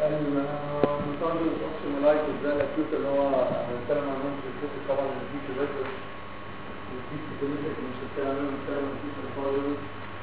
المصاب الاوكسيمولايتس ده الاكيوت اللي هو هنتكلم عنه في الكتب طبعا دي كده دي كده مش هنتكلم عنه هنتكلم عن كيس الفايروس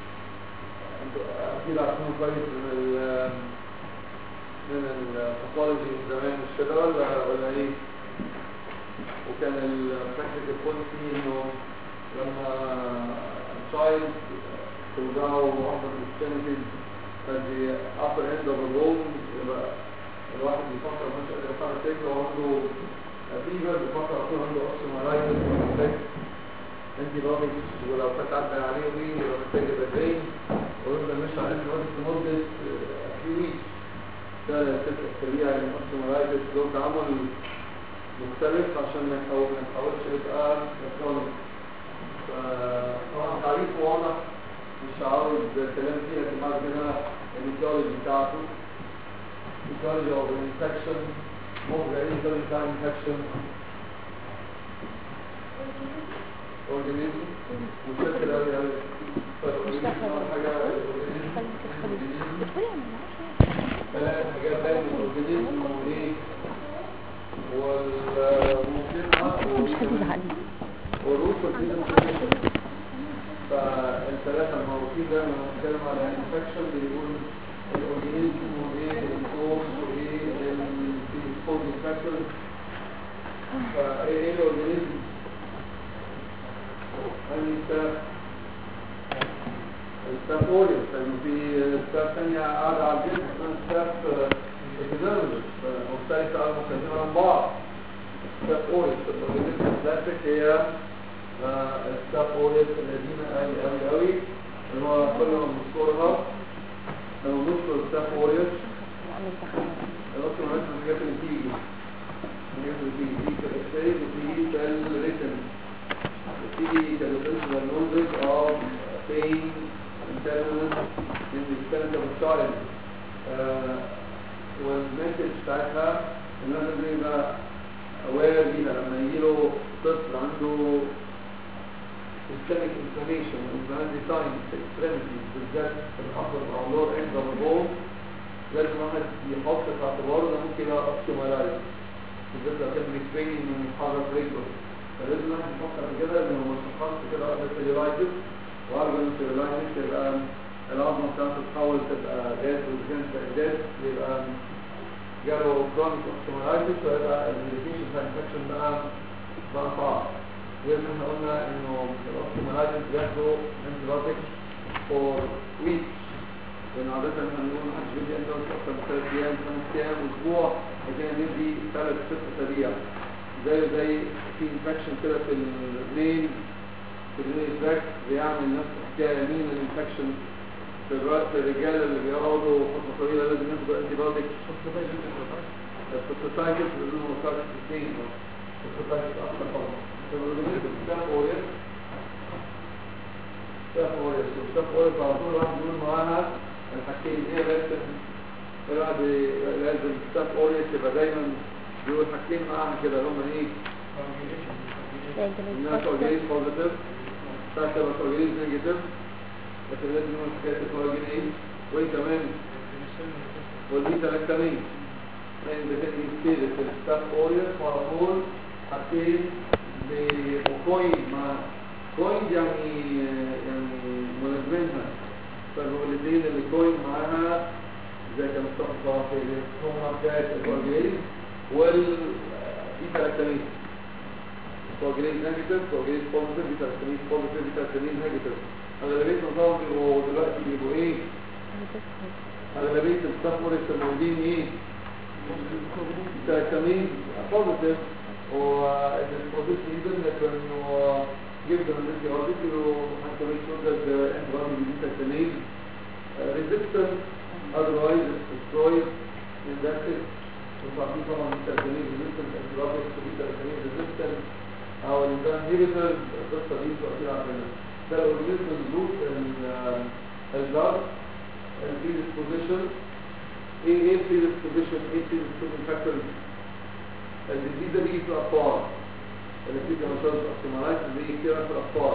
اكيد عارفينه كويس من ال من الباثولوجي من زمان مش كده ولا ولا ايه وكان البراكتيكال بوينت فيه انه لما الشايلد توجعه upper extremities فدي upper end of the bone يبقى الواحد بيفكر مش قادر يفكر رجله وعنده فيبر بيفكر يكون عنده اوستيومالايتس محتاج انتي بوديز ولو كانت عدى عليه وين يبقى محتاج يبقى ويفضل ماشي على انتي بوديز لمده few weeks ده ست اسابيع للاوستيومالايتس له تعامل مختلف عشان ما يحاول ما يحاولش يبقى كرونيك طبعا تعريفه واضح مش عاوز كلام فيه لكن بعد كده الايتيولوجي بتاعته ايتيولوجي او الانفكشن ممكن ايه ايتيولوجي بتاع الانفكشن اورجانيزم مشكل قوي قوي حاجه ثلاث حاجات دايما الاورجانيزم وايه والموجودة والروح والدين فالثلاثة المعروفين ده لما بنتكلم على الانفكشن بيقول الاورجانيزم وايه الكورس وايه الكود فاكتور فايه ايه الاورجانيزم؟ الستاف الستاف اوريوس لانه في ستاف ثانية قاعدة على الجسم اسمها ستاف ابيدرمس مختلفة أو مختلفة عن بعض ستاف اوريوس الاورجانيزم الكلاسيك هي الستاف اوريوس القديمة قوي قوي قوي اللي هو كل ما بنذكرها لو نذكر ستاف اوريوس نذكر مثلا الحاجات اللي تيجي الحاجات اللي تيجي تيجي كالإكسيد وتيجي كالريتم وتيجي كالريتم نوزج of pain impairment in the extent of a child والمسج بتاعتها ان لازم يبقى aware بيها لما يجيله طفل عنده systemic inflammation inflammatory signs في extremities بالذات في الأفضل أو lower end of the bone لازم واحد يحط في اعتباره ده ممكن يبقى اوستيومالايز بالذات لو كان بيتريننج انه يحرك رجله فلازم واحد يفكر في كده انه ما شخص كده قبل السيرولايتس وقبل السيرولايتس يبقى العظمه بتاعته تتحول تبقى جاز وكانت جاز يبقى جاله كرونيك اوستيومالايتس فيبقى الميديكيشن بتاع الانفكشن بقى بقى صعب زي ما احنا قلنا انه الاوستيومالايتس بياخدوا انتيبيوتيك فور ويكس لان عادة احنا بنقول محدش بيدي انتيبيوتيك اكتر من ثلاث ايام خمس ايام اسبوع لكن ندي ثلاث ست اسابيع زي زي في انفكشن كده في الرجلين في الرجلين تراك بيعمل نفس الحكايه مين الانفكشن في الرأس الرجاله اللي بيقعدوا فتره طويله لازم ياخدوا انتيبيوتيك السوسايتس بيقولوا مصاري اثنين السوسايتس اكتر طبعا فالأورجانيزم ستاف اوريس ستاف اوريس وستاف اوريس على طول الواحد بيقول معاها الحاجتين ايه لازم الواحد لازم ستاف اوريس يبقى دايما بيقول حاجتين معاها كده اللي هم ايه؟ الناس اورجانيزم بوزيتيف ساعات تبقى اورجانيزم نيجاتيف لكن لازم نقول حكايه الاورجانيزم ايه؟ وايه كمان؟ والبيتا لاكتامين يعني ده كان يستيرد في الستاف اوريس وعلى طول حاجتين بكوين مع كوين يعني يعني ملازمينها فالمولدين اللي كوين معاها زي كان مصطفى في الكوما بتاعت الكوجريز والبيتا لاكتامين كوجريز نيجاتيف كوجريز بوزيتيف بيتا لاكتامين بوزيتيف بيتا لاكتامين نيجاتيف اغلبيه النظام بيبقوا دلوقتي بيبقوا ايه؟ اغلبيه الستافوريس الموجودين ايه؟ بيتا لاكتامين بوزيتيف والبروسيس يقدر لكنه جدا من الانتيبيوتيك حتى make sure that the antibody is contained resistant otherwise it's destroyed and that's it وطبعا طبعا التلتمين resistant antibiotics والتلتمين resistant او الانزيم inhibitors القصه دي تؤثر على ده الاورجانيزم الجروب الجار البريدisposition ايه ايه predisposition ايه predisposing factors الديزيز ده بيجي في الاطفال اللي فيه كمشاهد الاحتمالات بيجي كتير في الاطفال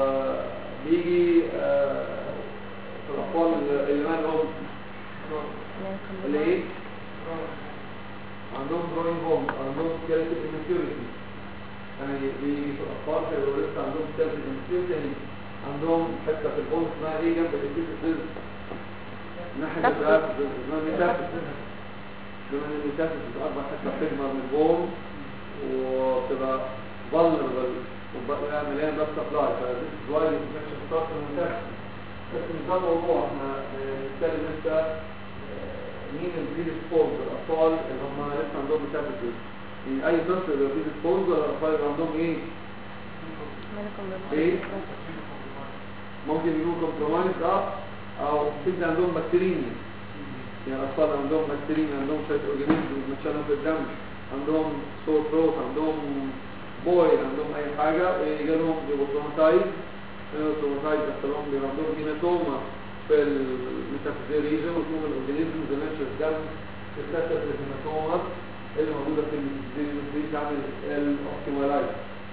وبيجي آه في الاطفال اللي ما لهم اللي ايه عندهم growing bones عندهم skeletal immaturity يعني بيجي في الاطفال كانوا لسه عندهم skeletal immaturity يعني عندهم حته في البون اسمها ايه جنب الابيثيس ناحيه تفسد. الرأس اسمها ميتافيسيس بما ان الميتافيسيس اكبر حته بتكبر من البون وبتبقى vulnerable وبقى مليان بس سبلاي فديس از واي الانفكشن ستارت من الميتافيسيس بس مش ده الموضوع احنا بنتكلم لسه آه، مين البريد سبورز الاطفال اللي هم لسه عندهم ميتافيسيس يعني اي طفل يبقى بريد سبورز ولا الاطفال اللي عندهم ايه؟ ايه؟ ممكن يكونوا كومبرومايز اه او كده عندهم بكتيريا يعني الاطفال عندهم بكتيريا عندهم شويه اورجانيزم متشالهم في الدم عندهم سور ثروت عندهم بوي عندهم اي حاجه يجي لهم يبقوا تروماتايز التروماتايز يحصل لهم بيبقى عندهم هيماتوما في الميتافيزيال ريجن وتكون الاورجانيزم زي ما في الدم تتكسر الهيماتوما اللي موجوده في الميتافيزيال ريجن دي تعمل الاوبتيمالايز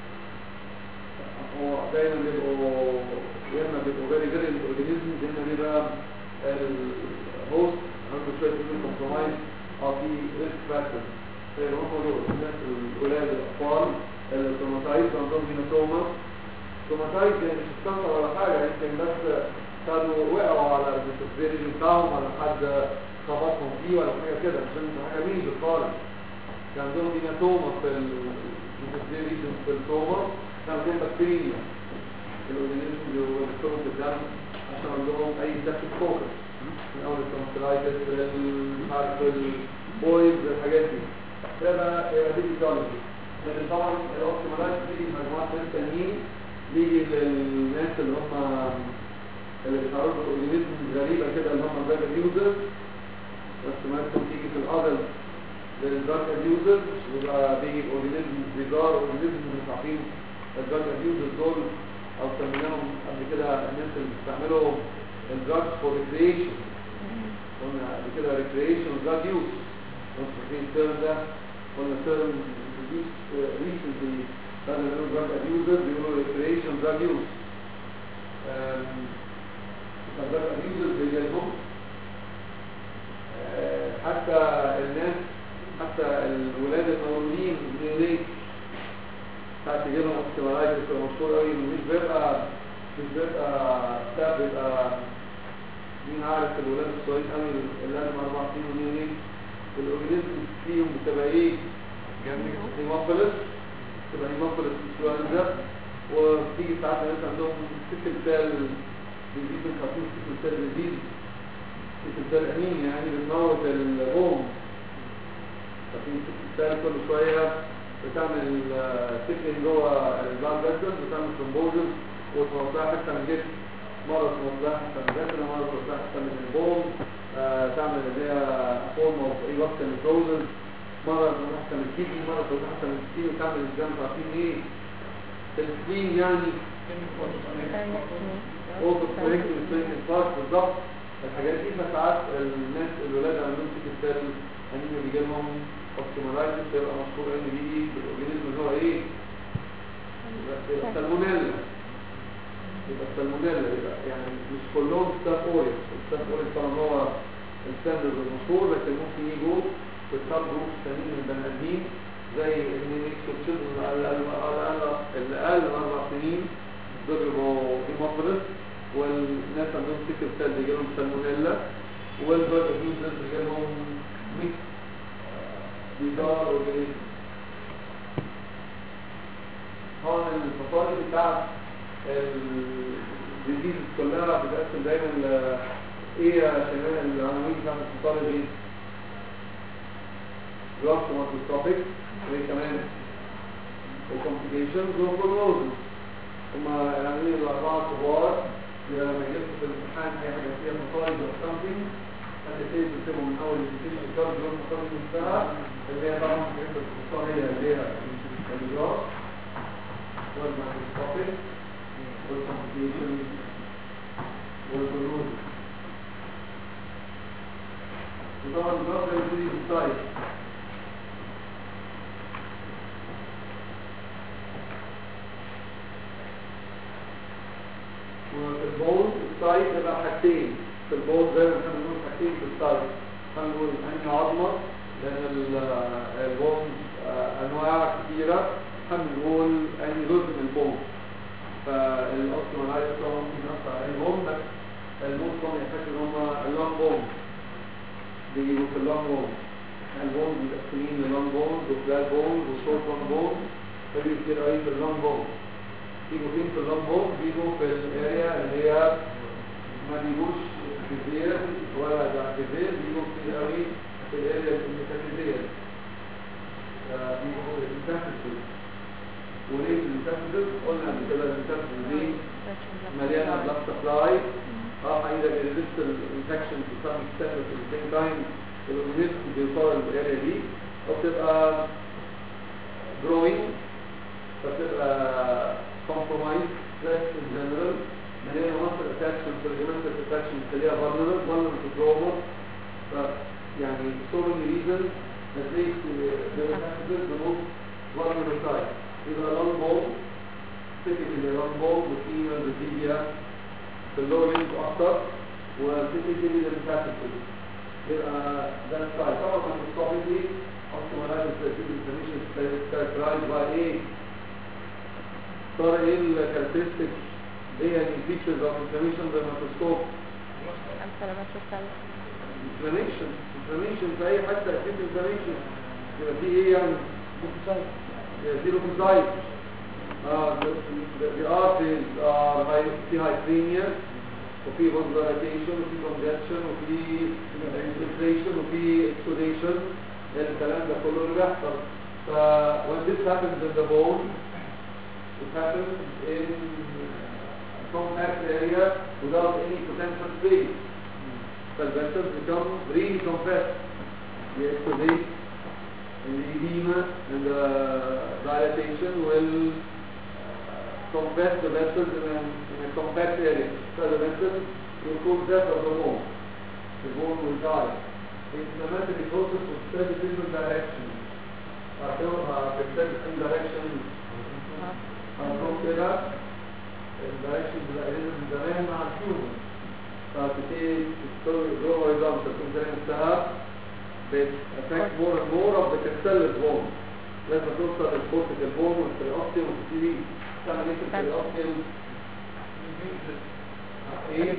هو دايما بيبقوا يا اما بيبقوا فيري فيري الاورجانيزم يا اما بيبقى الهوست عنده شويه ايمون كومبرومايز او في ريسك فاكتور فيبقى هم دول الناس الولاد الاطفال التروماتايز عندهم هيماتوما توماتايز يعني مش اتكسر ولا حاجه يمكن بس كانوا وقعوا على الفيريجن بتاعهم ولا حد خبطهم فيه ولا حاجه كده عشان حاجه مين بالخارج كان عندهم هيماتوما في الفيريجن في التوما كان عندهم بكتيريا الاورجانيزم اللي هو بيدخلوا في الدم عشان عندهم اي سيبتيك فوكس من اول التونسلايتس مش عارف البويز الحاجات دي ده بقى ايديولوجي لان طبعا الاوبتيمالايز بيجي مجموعه ناس تانيين بيجي للناس اللي هم اللي بيتعرضوا لاورجانيزم غريبه كده اللي هم الدراج ابيوزرز بس ممكن تيجي في الادلت للدراج ابيوزرز ويبقى بيجي اورجانيزم بيجار اورجانيزم مش عارفين الدراج ابيوزرز دول او سميناهم قبل كده الناس اللي بيستعملوا الدراج فور ريكريشن قلنا قبل كده ريكريشن دراج يوز انتوا فاكرين الترم ده قلنا ترم ريسنتلي بدل ما يقولوا دراج ابيوزر بيقولوا ريكريشن دراج يوز فالدراج ابيوزر بيجي لهم آه، حتى الناس حتى الولاد المولودين نيونيت ساعات يجي لهم اوبتيمالايز بتبقى مشهور قوي إنه مش بيبقى مش بيبقى ده بيبقى مين عارف الولاد الصغيرين قوي اللي لازم اربع سنين ونيونيت الاورجانيزم فيهم بتبقى ايه؟ هيموفيلس تبقى هيموفيلس انفلونزا وبتيجي ساعات ناس عندهم سيكل سيل ديزيز من خطير سيكل سيل ديزيز سيكل سيل انيميا يعني بتموت البوم ففي سيكل سيل كل شويه بتعمل سيكلين جوه البلاد فيسلز بتعمل ثرومبوزز وتوزعها حتى من الجسم مره توزعها حتى من الجسم مره توزعها حتى من البوم آه، تعمل اللي هي فورم اوف ايوكسن نيكروزز مره توزعها حتى من الكيدني مره توزعها حتى من السكين وتعمل الجنب عارفين ايه السكين يعني اوتو كوريكتيف سبرينج بارت بالظبط الحاجات دي فساعات الناس الولاد اللي عندهم سيكل سيل انيميا بيجي لهم اوبتيمالايتس يبقى مشهور ان بيجي بالاورجانيزم اللي هو ايه؟ يبقى سالمونيلا يبقى السالمونيلا يبقى يعني مش كلهم ستاف اوريس الستاف اوريس طبعا هو الستاندرد المشهور لكن ممكن يجوا في السب جروبس تانيين من البني ادمين زي النيكس والشيلدرن اللي اقل اللي اقل من اربع سنين دول بيبقوا هيموفيلس والناس عندهم سيكل سيل بيجي لهم سالمونيلا والبرد ابيوزرز بيجي لهم ميكس بيدار اورجانيزم هون الفصائل بتاع الديزيز كلها بتقسم دايما ل- ايه يا شباب العناوين بتاعت الفصائل دي؟ جراف مايكروسكوبيك وايه كمان وكومبليكيشنز وبروجنوزز هما العناوين الاربعه كبار يبقى لما يجيب في الامتحان اي حاجه فيها فصائل او something هتبتدي تكتبهم من اول الديفينيشن كارد جوه الفصائل نفسها اللي هي طبعا حاجات الفصائل هي اللي هي الجراف والمايكروسكوبيك والكومبليكيشنز والبروجنوزز وطبعا الجراف ده يبتدي بالسايز وفي البول السايز يبقى حاجتين في البول زي ما احنا بنقول حاجتين في السايز هنقول انهي عظمة لان ال- البون آه، انواع كثيرة هنقول انهي جزء من البون فالاوستيومالايتس طبعا ممكن يأثر على اي بون بس الموت طبعا يحتاج ان هم اللونج بون بيجوا في اللونج بون البون متقسمين للونج بون وفلات بون وشورت لونج بون فبيجوا كتير قوي في اللونج بون بيجوا فين في اللونج بون بيجوا في الاريا اللي هي ما بيجوش كتير ولا ده كتير بيجوا كتير قوي في الاريا الميتافيزيال بيجوا الميتافيزيال وليه الميتافيزيال قلنا قبل كده الميتافيزيال دي مليانه بلاد سبلاي اه هيدا بيريزست الانفكشن في سام اكستنت في السيم تايم الاورجانيزم بيوصل الاريا دي وبتبقى growing فتبقى compromised stress in general مليانه muscle attachment ligamentous attachment تلاقيها vulnerable vulnerable to trauma ف يعني so many reasons that lead to the messages the most vulnerable side يبقى long bone typically long bone leukemia leukemia في اللور لينك اكتر وتيبيكالي للميتافيزيال يبقى ده السايد طبعا المستقبلي اوستومالايز انفلاميشن كاركترايز باي ايه صار ايه الكاركترستيك ايه يعني فيتشرز اوف انفلاميشن بالميكروسكوب سلامات السلام انفلاميشن انفلاميشن في اي حته اكيد انفلاميشن يبقى في ايه يعني زيرو فيزايت اه the arteries are high في hyperemia وفي vasodilation وفي congestion وفي infiltration وفي exudation الكلام ده كله اللي بيحصل ف when this happens in the bone it happens in compact area without any potential space فالvessels become really compressed the exudate and the edema and the dilatation will compress the vessels in a, in a compact area. So the vessels will cause death of the bone. The bone will die. The inflammatory process will spread in different directions. هتبقى بتبتدي in direction هنروح كده الدايركشن بتبقى من زمان مع الهيومن فبتبتدي تستوي جو هوريزونتال تكون زي نفسها بتأفكت more and more of the cancellous bone لازم توصل للكورتيكال بون والبريوستيوم وتبتدي تعمل ايه في البريوستيوم ايه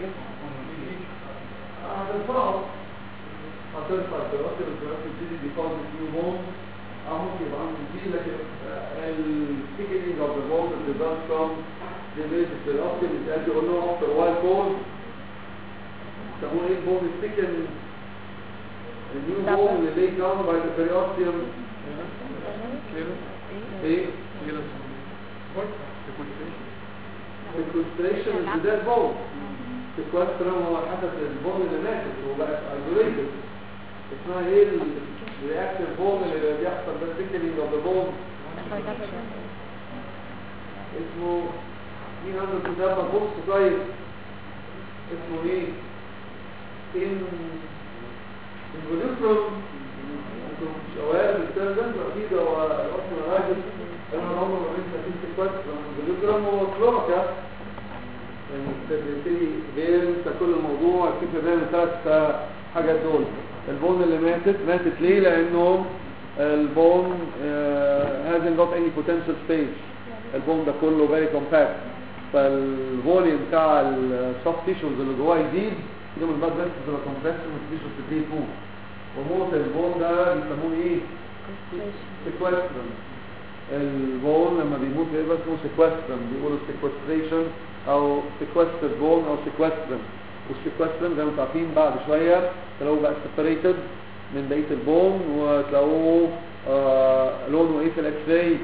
هترفعه هترفع البريوستيوم البريوستيوم تبتدي ديبوزيت نيو بون اه ممكن يبقى عنده دي لكن الثيكنينج اوف ذا بون اللي results from the base of the periosteum is as you know after a while called يسموه ايه البون الثيكن النيو بون اللي laid down by the periosteum ايه sequestration is the dead bone sequestrum هو حدث البون اللي ماتت وبقت isolated اسمها ايه الرياكتيف بون اللي بيحصل ده thickening of the bone اسمه مين عنده كتابة بص كويس اسمه ايه ان الفوليوتروم انتم مش اوائل الكتاب ده اكيد هو الاصل الراجل انا عمره ما بنسى في سيكوسترم الفوليوتروم هو كلوكا يعني بتبتدي بينسى كل الموضوع الفكره دايما ثلاث حاجات دول البون اللي ماتت ماتت ليه لانه البون hasn't got any potential space البون ده كله very compact فالفوليوم بتاع السوفت تيشوز اللي جواه يزيد يوم الباد بس تبقى كومبريشن والتيشوز تبتدي تموت وموت البون ده بيسموه ايه؟ سيكوسترم البون لما بيموت بيبقى اسمه سيكوسترم بيقولوا سيكوستريشن او سيكوستر بون او سيكوسترم والسيكوسترم زي ما انتم عارفين بعد شويه تلاقوه بقى سيبريتد من بقيه البون وتلاقوه آه لونه ايه في الاكس راي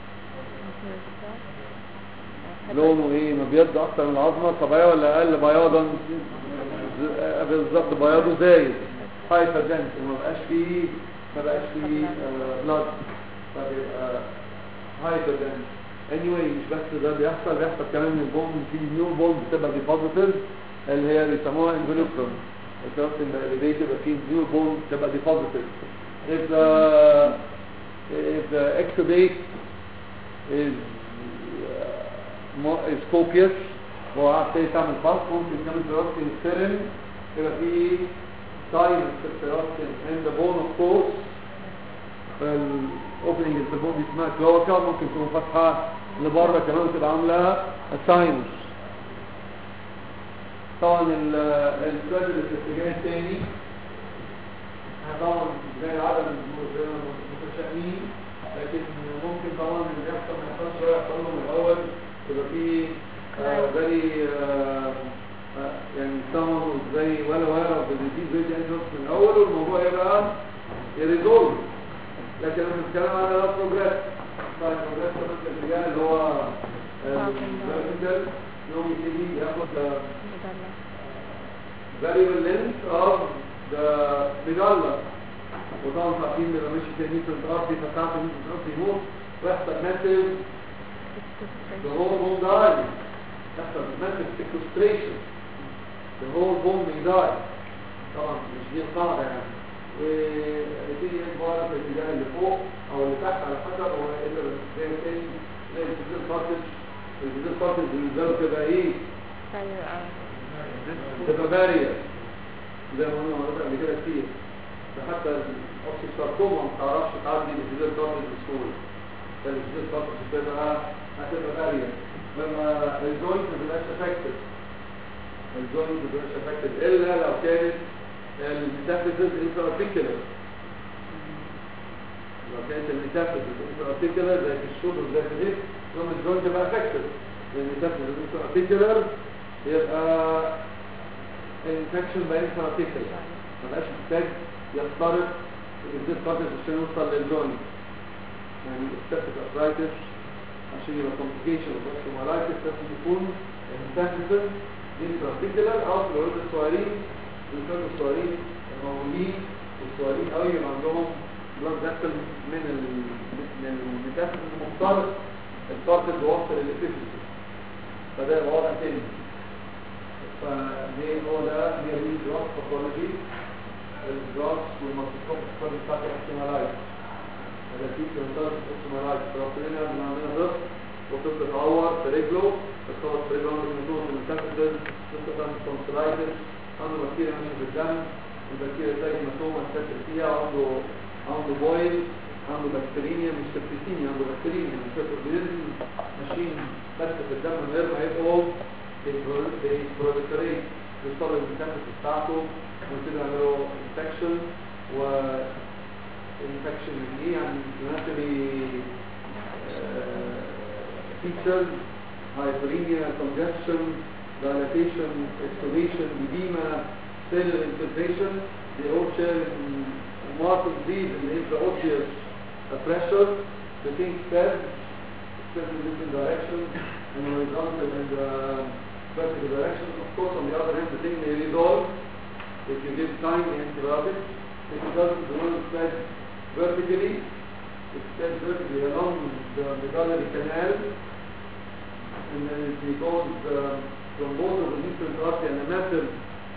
لونه ايه مبيض اكتر من العظمه الطبيعيه ولا اقل بياضا ز- بالظبط بياضه زايد هايبر دنس وما بقاش فيه ما بقاش فيه بلاد فبيبقى هايبر دنس anyway مش بس ده بيحصل بيحصل كمان من البون في نيو بون بتبقى ديبوزيتد اللي هي بيسموها انفلوكرون الكراست ان elevated يبقى في نيو بون بتبقى ديبوزيتد if the if the exudate is uh, is copious وقعدت تعمل فاست ممكن تعمل دراستي السيرن يبقى في sinus في البيروستيوم and the bone of course فالاوبننج في البون دي اسمها كلوكا ممكن تكون فاتحه لبره كمان تبقى عامله ساينس طبعا السؤال اللي في الاتجاه الثاني احنا طبعا زي العدد متشائمين لكن ممكن طبعا اللي يحصل ما يحصلش هو يحصل له من الاول يبقى في زي يعني سمر زي ولا ولا في زي دي من الاول والموضوع يبقى يريزولف لكن انا بتكلم على البروجريس طيب البروجريس في الاتجاه اللي هو الفيرتيكال يوم يبتدي ياخد variable length of the medulla وطبعا عارفين لما مشي في نيوتن ترابي فساعة نيوتن ترابي يموت ويحصل ماسيف the whole bone die يحصل massive sequestration the whole bone may die طبعا مش دي القاعدة يعني ويبتدي يكبر في الاتجاه اللي فوق او اللي تحت على حسب هو اللي زي التاني زي الفيزيل كارتج الفيزيل كارتج بالنسبه له تبقى ايه؟ تبقى بارية زي ما قلنا مرات قبل كده كتير فحتى الاوكسيساركوما ما تعرفش تعدي الفيزيل كارتج بسهوله فالفيزيل كارتج بتبقى هتبقى بارية لما الجوينت ما تبقاش افكتد الجوينت ما تبقاش افكتد الا لو كانت الميتافيزيس انترارتيكولار لو كانت الميتافيزيس انترارتيكولار زي في الشولدر زي في الهيب يوم الجوينت يبقى افكتد الميتافيزيس انترارتيكولار يبقى انفكشن باي انترارتيكولار ما بقاش محتاج يخترق الزيت كارتج عشان يوصل للجوينت يعني الستاتيك ارثرايتس عشان يبقى كومبليكيشن اوف لازم يكون الميتافيزيس انترارتيكولار او في الولاد الصغيرين الكانوا الصغيرين الموجودين والصغيرين قوي اللي عندهم بلاد داخل من من الميتافيز المختلط الكارتج بيوصل الافيشنسي فده يبقى وضع تاني فدي هو ده هي دي الجراس باثولوجي الجراس والميكروسكوب الصغير بتاعت الاحتمالات هذا في كنتر احتمالات فربنا من عندنا ضغط وطفل اتعور في رجله اتخبط في رجله عنده من من الميتافيز طفل كان تونسلايتس عنده بكتيريا ماشيه في الدم البكتيريا زي هيماتوما تكسر فيها عنده عنده بويل عنده بكتيريا مش سبتيسيميا عنده بكتيريا مش سبتيسيميا ماشيين بس في الدم من غير ما يبقوا بيبروليفريت يوصلوا للميتافيز بتاعته ويبتدوا يعملوا انفكشن و انفكشن دي يعني inflammatory features hyperemia congestion dilatation, extubation, edema, cellular infiltration, they all share in marked disease in the intraosseous pressure. The thing spreads, spreads in different directions and horizontal and uh, vertical direction. Of course, on the other hand, the thing may resolve if you give timely antibiotics. If it doesn't, the one spread vertically, it spreads vertically along the medullary canal and then it becomes uh, ترومبوز وبالنسبه للراسي انا ماسل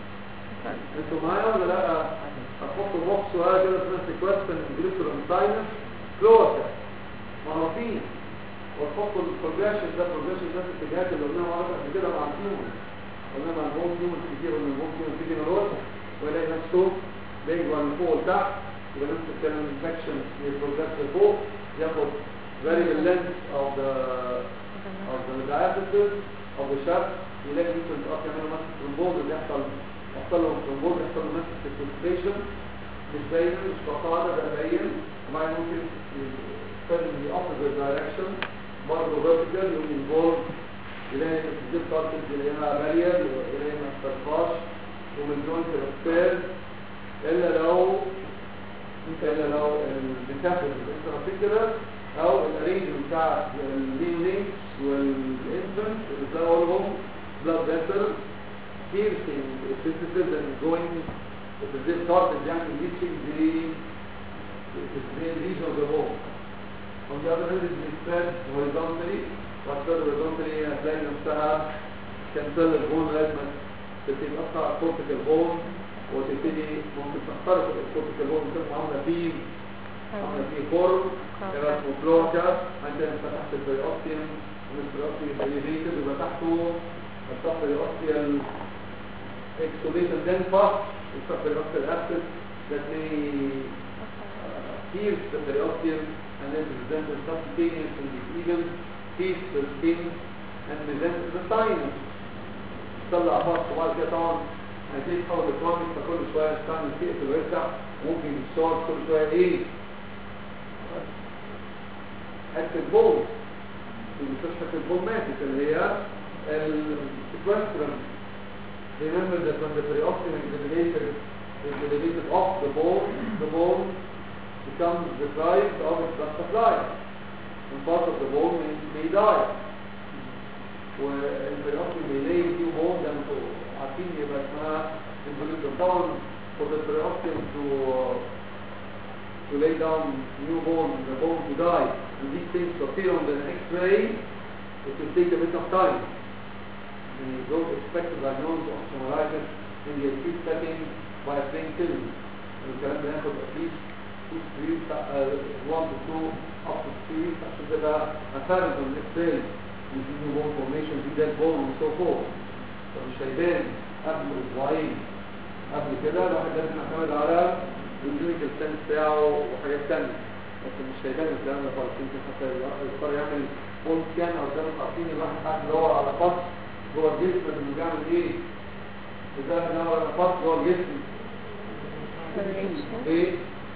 انتوا معايا ولا لا هتحطوا بوكس وهذا كده اسمها سيكوستن جليسرون ساينس كلوكا معروفين وتحطوا البروجريشن ده البروجريشن ده في الاتجاهات اللي قلناها مرات قبل كده مع الهيومن قلنا مع الهوم هيومن كتير قلنا الهوم هيومن تيجي نروح ويلاقي نفسه بيجوا من فوق لتحت يبقى نفس الكلام انفكشن يبروجريس لفوق ياخد variable length of the of the diathesis of the shaft يلاقي ممكن تقف يعملوا ماسك ترومبوز اللي يحصل يحصل له ترومبوز يحصل له ماسك سيكوستريشن مش باين مش قطاعة ده باين وبعدين ممكن يستخدم the opposite direction برضه vertical يقوم involve يلاقي الزيت كارتج يلاقيها بارير يلاقي ما تفرقاش ومن جوينت الاسبير الا لو الا لو الميتافيز الانترافيكولار او الارينجمنت بتاع اللينكس والانفنت اللي بتلاقوا blood vessel piercing the synthesis and going if the zip cartilage يعني reaching the the main region of the bone. On the other hand, it is spread horizontally وأكثر horizontally هتلاقي نفسها كنسل البون لغاية ما تبتدي تقطع الكورتيكال بون وتبتدي ممكن تخترق الكورتيكال بون وتبقى عاملة فيه عاملة فيه خرم يبقى اسمه كلوكا عندنا فتحت البريوستيوم والبريوستيوم elevated يبقى تحته الصف الأصلي الاكسوديشن دنفا subperiosteal abscess that may uh, pierce the periosteum and then present as subcutaneous and even pierce the skin and present as a sinus طلع فص وبعد كده طبعا هتلاقي تحول الكرونيك فكل شويه الساينس يقفل ويفتح ممكن الشارت كل شويه ايه حته بول مش حته بول ماتت اللي هي السكوسترم Remember that when the periosteum is elevated, is elevated off the bone, the bone becomes deprived of its blood supply. And part of the bone may, may die. والبريوستيوم بيلاقي فيه بون ده انتوا عارفين يبقى اسمها البريوستيوم طبعا for the periosteum to to lay down new bone, the bone to die, and these things to appear on the X-ray, it will take a bit of time. And you don't expect to diagnose osteomyelitis in the acute setting by a plain film. الكلام ده ياخد at least two, three, uh, one to two, up to three weeks عشان تبقى apparent on the X-ray. And see new bone formation, see dead bone, and so forth. فمش هيبان قبل اسبوعين قبل كده الواحد لازم يعتمد على الكلينيكال سنس بتاعه وحاجات تانية لكن مش هيبان الكلام ده خالص يمكن حتى الواحد يضطر يعمل بون سكان او زي ما انتوا عارفين الواحد قاعد يدور على فص جوه الجسم انه بيعمل ايه؟ ازاي يدور على فص جوه الجسم ايه؟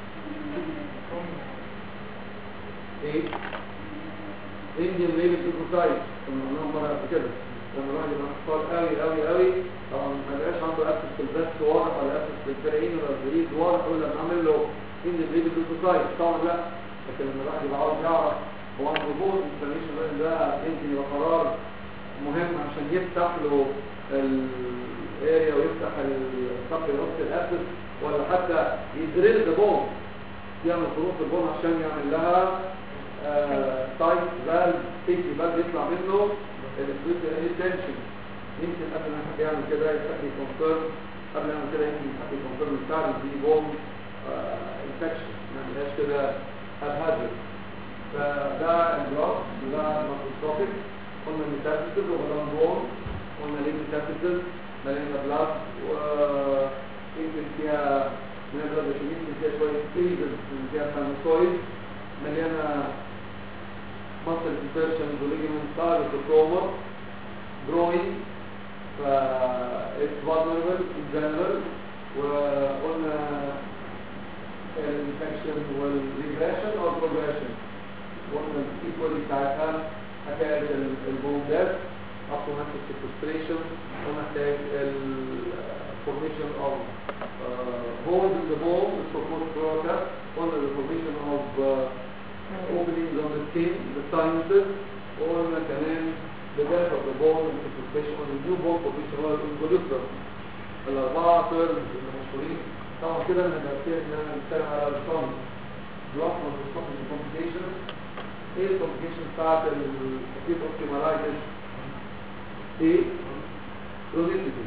ايه؟ Indian Navy Leukocyte كنا قلناهم مرة قبل كده لما الواحد يبقى محتار قوي قوي قوي طبعا ما بقاش عنده اسس في البث واضح ولا اسس في الفرعين ولا الزريد واضح يقول لما اعمل له Indian Navy Leukocyte طبعا لا لكن لما الواحد يبقى عاوز يعرف هو عنده بوز انفلاميشن ده يمكن يبقى قرار مهم عشان يفتح له الاريا ويفتح الصف الاوكس الاسس ولا حتى يدريل ذا بون يعمل خروج البون عشان يعمل لها سايت فالف سيتي فالف يطلع منه الفلويد تنشن يمكن قبل ما حد يعمل كده يفتح لي كونفيرم قبل ما يعمل كده يمكن يفتح لي كونفيرم بتاع دي بوم انفكشن ما يعملهاش كده هابهازل فده البلاك وده الماكروسكوبيك قلنا ميتاستيز وغلان بون قلنا ليه ميتاستيز مليانه بلاك ويمكن فيها من البلاد يمكن فيها شويه ستيجز فيها سانوسويد مليانه muscle insertions وليجمنت ستار وتروما growing ف it's vulnerable in general وقلنا الانفكشن والريجريشن او progression قلنا الايكوالي بتاعتها حكايه البون ديث up to massive sequestration ونحتاج ال formation of uh, holes in the bone the so-called sclerota قلنا the formation of uh, openings on the skin, the sinuses, وقلنا كمان the death of the bone and sequestration of the new bone formation هو الانجوليتر الأربعة terms المشهورين طبعا كده انا ببتدي ان انا بتكلم على الصم بلوك من الكومبليكيشنز ايه الكومبليكيشن بتاعت الاكيد اوبتيمالايتس ايه كرونيسيتي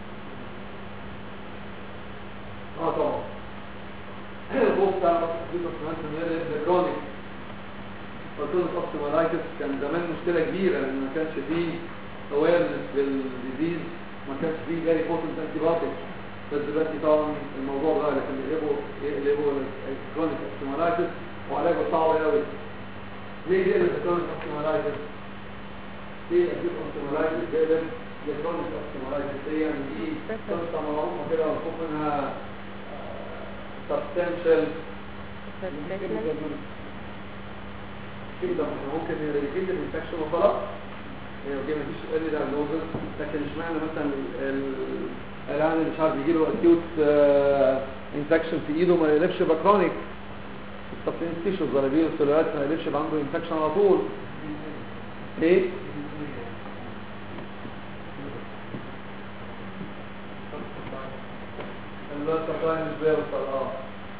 اه طبعا البوك بتاع الاكيد اوبتيمالايتس ده كرونيك فالتونس اوبتيمالايتس كان زمان مشكله كبيره لان ما كانش فيه اويرنس بالديزيز ما كانش فيه فيري بوتنت انتي بايوتكس بس دلوقتي طبعا الموضوع ده لكن يقلبوا يقلبوا الكرونيك اوبتيمالايتس وعلاجه صعب قوي ليه بيقلب الكرونيك اوبتيمالايتس؟ ليه الاكيوت اوبتيمالايتس بيقلب الكرونيك اوبتيمالايتس دي يعني دي قصه معروفه كده مفهوم منها سبستانشال كده ممكن يريكيد الانفكشن وخلاص يعني دي مفيش ايرلي دايجنوزس لكن اشمعنى مثلا الان اللي مش عارف يجي له اكيوت انفكشن في ايده ما يقلبش يبقى كرونيك السبتين تيشوز ولا بيه السلوات ما يقلبش يبقى عنده انفكشن على طول ليه؟ البلاد سبلاي مش بيوصل اه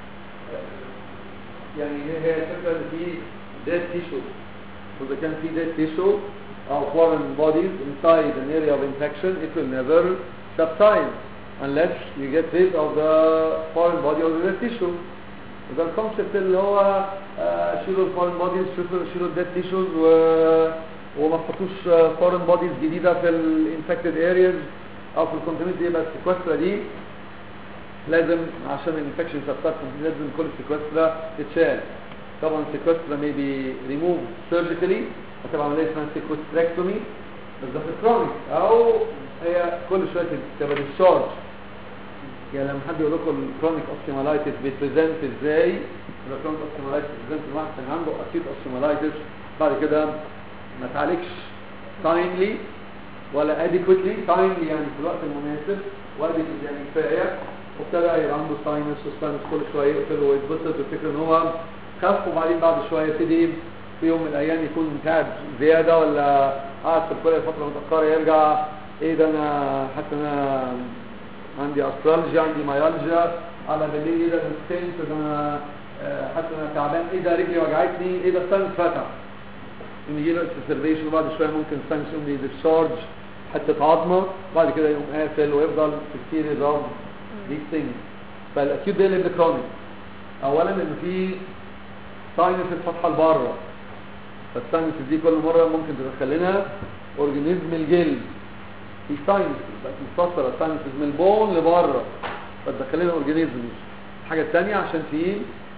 يعني هي الفكره اللي في dead tissue وإذا كان في dead tissue أو foreign bodies inside an area of infection it will never subside unless you get rid of the foreign body or the dead tissue وده الكونسبت اللي هو آه شيلوا الفورين بوديز شيلوا الديد تيشوز و وما تحطوش فورين بوديز جديده في الانفكتد ارياز او في الكونتينيتي يبقى السيكوسترا دي لازم عشان الانفكشن سبستانس لازم كل السيكوسترا تتشال طبعا السيكوسترا may be removed surgically هتبقى عمليه اسمها سيكوستريكتومي بس ده في الكرونيك او هي كل شويه تبقى ديسشارج يعني لما حد يقول لكم الكرونيك اوستيومالايتس بيتريزنت ازاي يبقى الكرونيك اوستيومالايتس بيتريزنت الواحد كان عنده اكيد اوستيومالايتس بعد كده ما تعالجش تايملي ولا اديكوتلي تايملي يعني في الوقت المناسب واديكوتلي يعني كفايه وابتدى يبقى عنده ساينس وساينس كل شويه يقفل ويتبسط ويفتكر ان هو خف وبعدين بعد شويه يبتدي في يوم من الايام يكون تعب زياده ولا قاعد في الكليه فتره متاخره يرجع ايه ده انا حاسس ان انا عندي استرالجيا عندي مايالجيا على بالليل ايه ده انا سكنت ده انا آه، حاسس ان انا تعبان ايه ده رجلي وجعتني ايه ده الساينس فتح يجي له اكسسربيشن وبعد شويه ممكن الساينس يقوم يديسشارج حته عظمه بعد كده يقوم قافل ويفضل في السيريز اوف these things فالاكيوت ده اللي كرونيك اولا ان في ساينس الفتحه لبره فالساينس دي كل مره ممكن تدخل لنا اورجانيزم الجلد في ساينس بقت مستثره ساينس من البون لبره فتدخل لنا اورجانيزم الحاجه الثانيه عشان في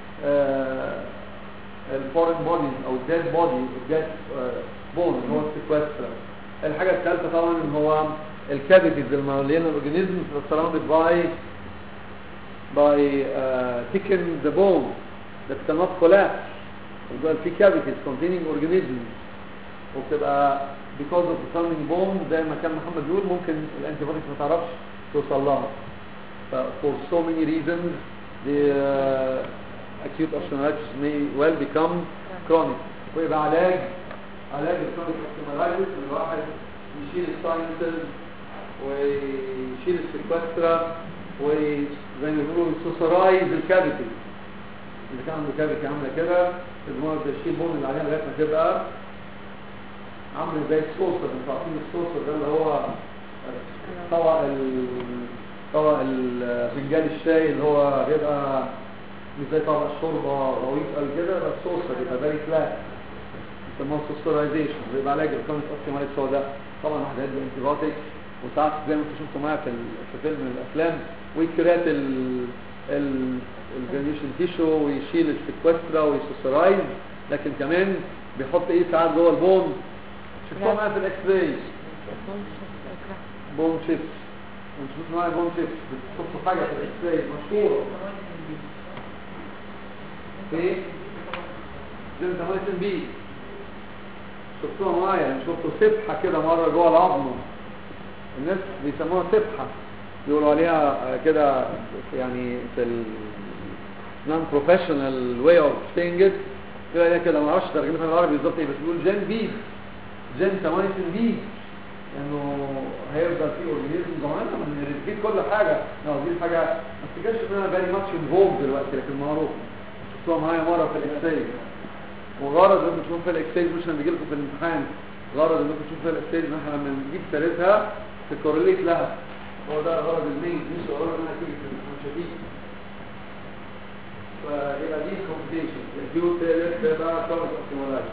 آه الفورين بودي او الديد بودي الديد بون اللي هو السيكوسترا الحاجه الثالثه طبعا ان هو الكافيتيز الماليين الاورجانيزمز surrounded by by uh, thicken the bone that cannot collapse يبقى في cavities containing organisms وبتبقى because of the surrounding bone زي ما كان محمد بيقول ممكن الانتيبيوتيك ما تعرفش توصل لها ف for so many reasons the uh, acute osteomyelitis may well become chronic ويبقى علاج علاج الكرونيك osteomyelitis ان الواحد يشيل الساينسز ويشيل السيكوسترا وزي ما بيقولوا يسوسرايز الكافيتي اذا كان عنده كافيتي عامله كده المرض يشيل بون اللي عليها لغايه ما تبقى عامله زي الصوصر انتوا عارفين الصوصر ده اللي هو طبق ال طبق الفنجان الشاي اللي هو بيبقى مش زي طبق الشوربه غويط قوي كده بس صوصر يبقى فيري فلات يسموه سوسرايزيشن بيبقى علاج الكونت اوستيومايتس هو ده طبعا واحد هيدي انتيبيوتيك وساعات زي ما انتم شفتوا معايا في ال- في فيلم من الافلام ويكرات ال ال الجرانيشن تيشو ويشيل السيكوسترا ويسوسرايز لكن كمان بيحط ايه ساعات جوه البون شفتوها معايا في الاكس راي بون شيبس انتوا شفتوا معايا بون شيبس بتحطوا حاجه في الاكس راي مشهوره في جنتامايسين بي شفتوها معايا يعني شفتوا سبحه كده مره جوه العظمه الناس بيسموها سبحه يقولوا عليها آه، كده يعني في ال non professional way of saying it يقول عليها كده ما اعرفش ترجمتها بالعربي بالظبط ايه بس بيقول جن بي جن تمايسين بي لانه هيفضل فيه اورجانيزم معينه من نريفيت كل حاجه لو دي حاجه ما افتكرش ان انا فيري ماتش انفولد دلوقتي لكن معروف شفتوها معايا مره في الاكساي وغرض انكم تشوفوا في الاكساي مش هنجي لكم في الامتحان غرض انكم تشوفوا في الاكساي ان احنا لما نجيب سيرتها تكورليت لها هو ده غرض المين مش غرض انها تيجي في الامتحان مش هتيجي فيبقى دي كومبليكيشن الديو تالت بقى كارد اوبتيمالايز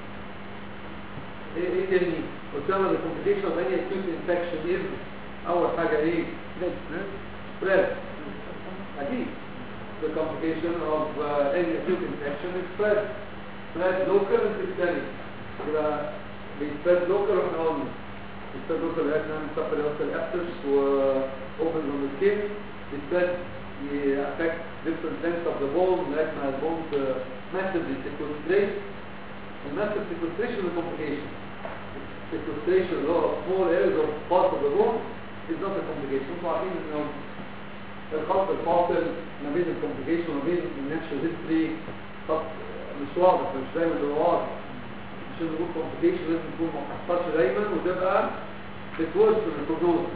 ايه ايه تاني قدامنا الكومبليكيشن ثانيه اكيوت انفكشن ايه اول حاجه ايه سبريد اكيد the complication of uh, any acute infection is spread spread local and systemic يبقى بيسبريد local واحنا قلنا بيسبريد local لغايه ما نعمل سفر يوصل ابسس و open on the skin بيسبريد affect different lengths of the bone لغايه ما البون massively sequestrate الماسيف sequestration is a complication sequestration اللي هو small areas of part of the bone is not a complication انتوا عارفين انه الخط الفاصل ما بين الكومبليكيشن وما بين الناتشرال هيستوري خط مش واضح مش دايما بيبقى واضح عشان نقول كومبليكيشن لازم تكون ما تحصلش دايما وتبقى بتورس من البروجنوز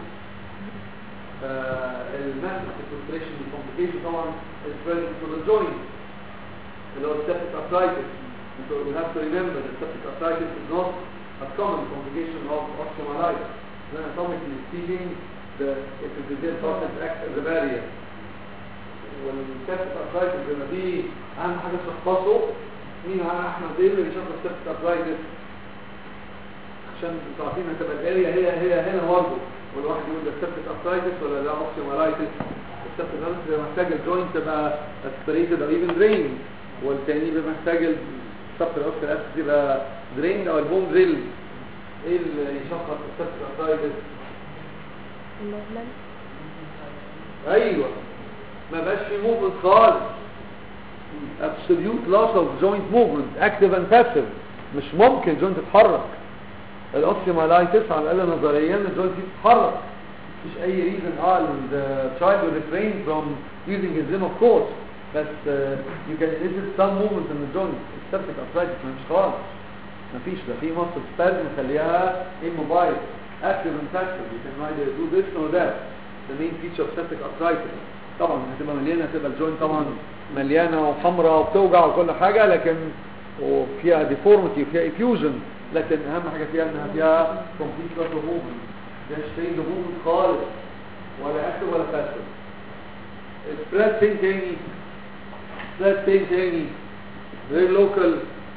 الماسك سيكوستريشن الكومبليكيشن طبعا spread to the joint اللي هو septic arthritis so you have to remember that septic arthritis is not a common complication of osteomyelitis then atomically speaking the epithelial process acts as a barrier والسبتك ارثرايتس لما دي اهم حاجه تشخصه مين معانا احمد ايه اللي بيشخص السبتك ارثرايتس عشان انتوا عارفين هتبقى الاريا هي هي هنا برضه والواحد يقول ده سبتك ارثرايتس ولا ده اوكسيومالايتس السبتك ارتري بيبقى محتاج الجوينت تبقى اسبريتد او ايفن درين والتاني بيبقى محتاج السبتك ارتري تبقى درين او البون دريل ايه اللي يشخص السبتك ارتري المهمل ايوه ما بقاش في موفمنت خالص absolute loss of joint movement active and passive مش ممكن الجوينت تتحرك الاوستيومالايتس على الاقل نظريا الجوينت دي تتحرك مفيش اي reason اه the child will refrain from using his limb of course بس uh, you can elicit some movement in the joint septic arthritis مش خالص مفيش ده في muscle spasm مخليها immobile active and passive you can neither do this nor that the main feature of septic arthritis طبعا هتبقى مليانه هتبقى الجوينت طبعا مليانه وحمراء وبتوجع وكل حاجه لكن وفيها ديفورميتي وفيها افيوجن لكن اهم حاجه فيها انها فيها كومبليت لوس اوف موفمنت مفيهاش تريد موفمنت خالص ولا اكتف ولا باسف سبريد فين تاني سبريد فين تاني غير لوكال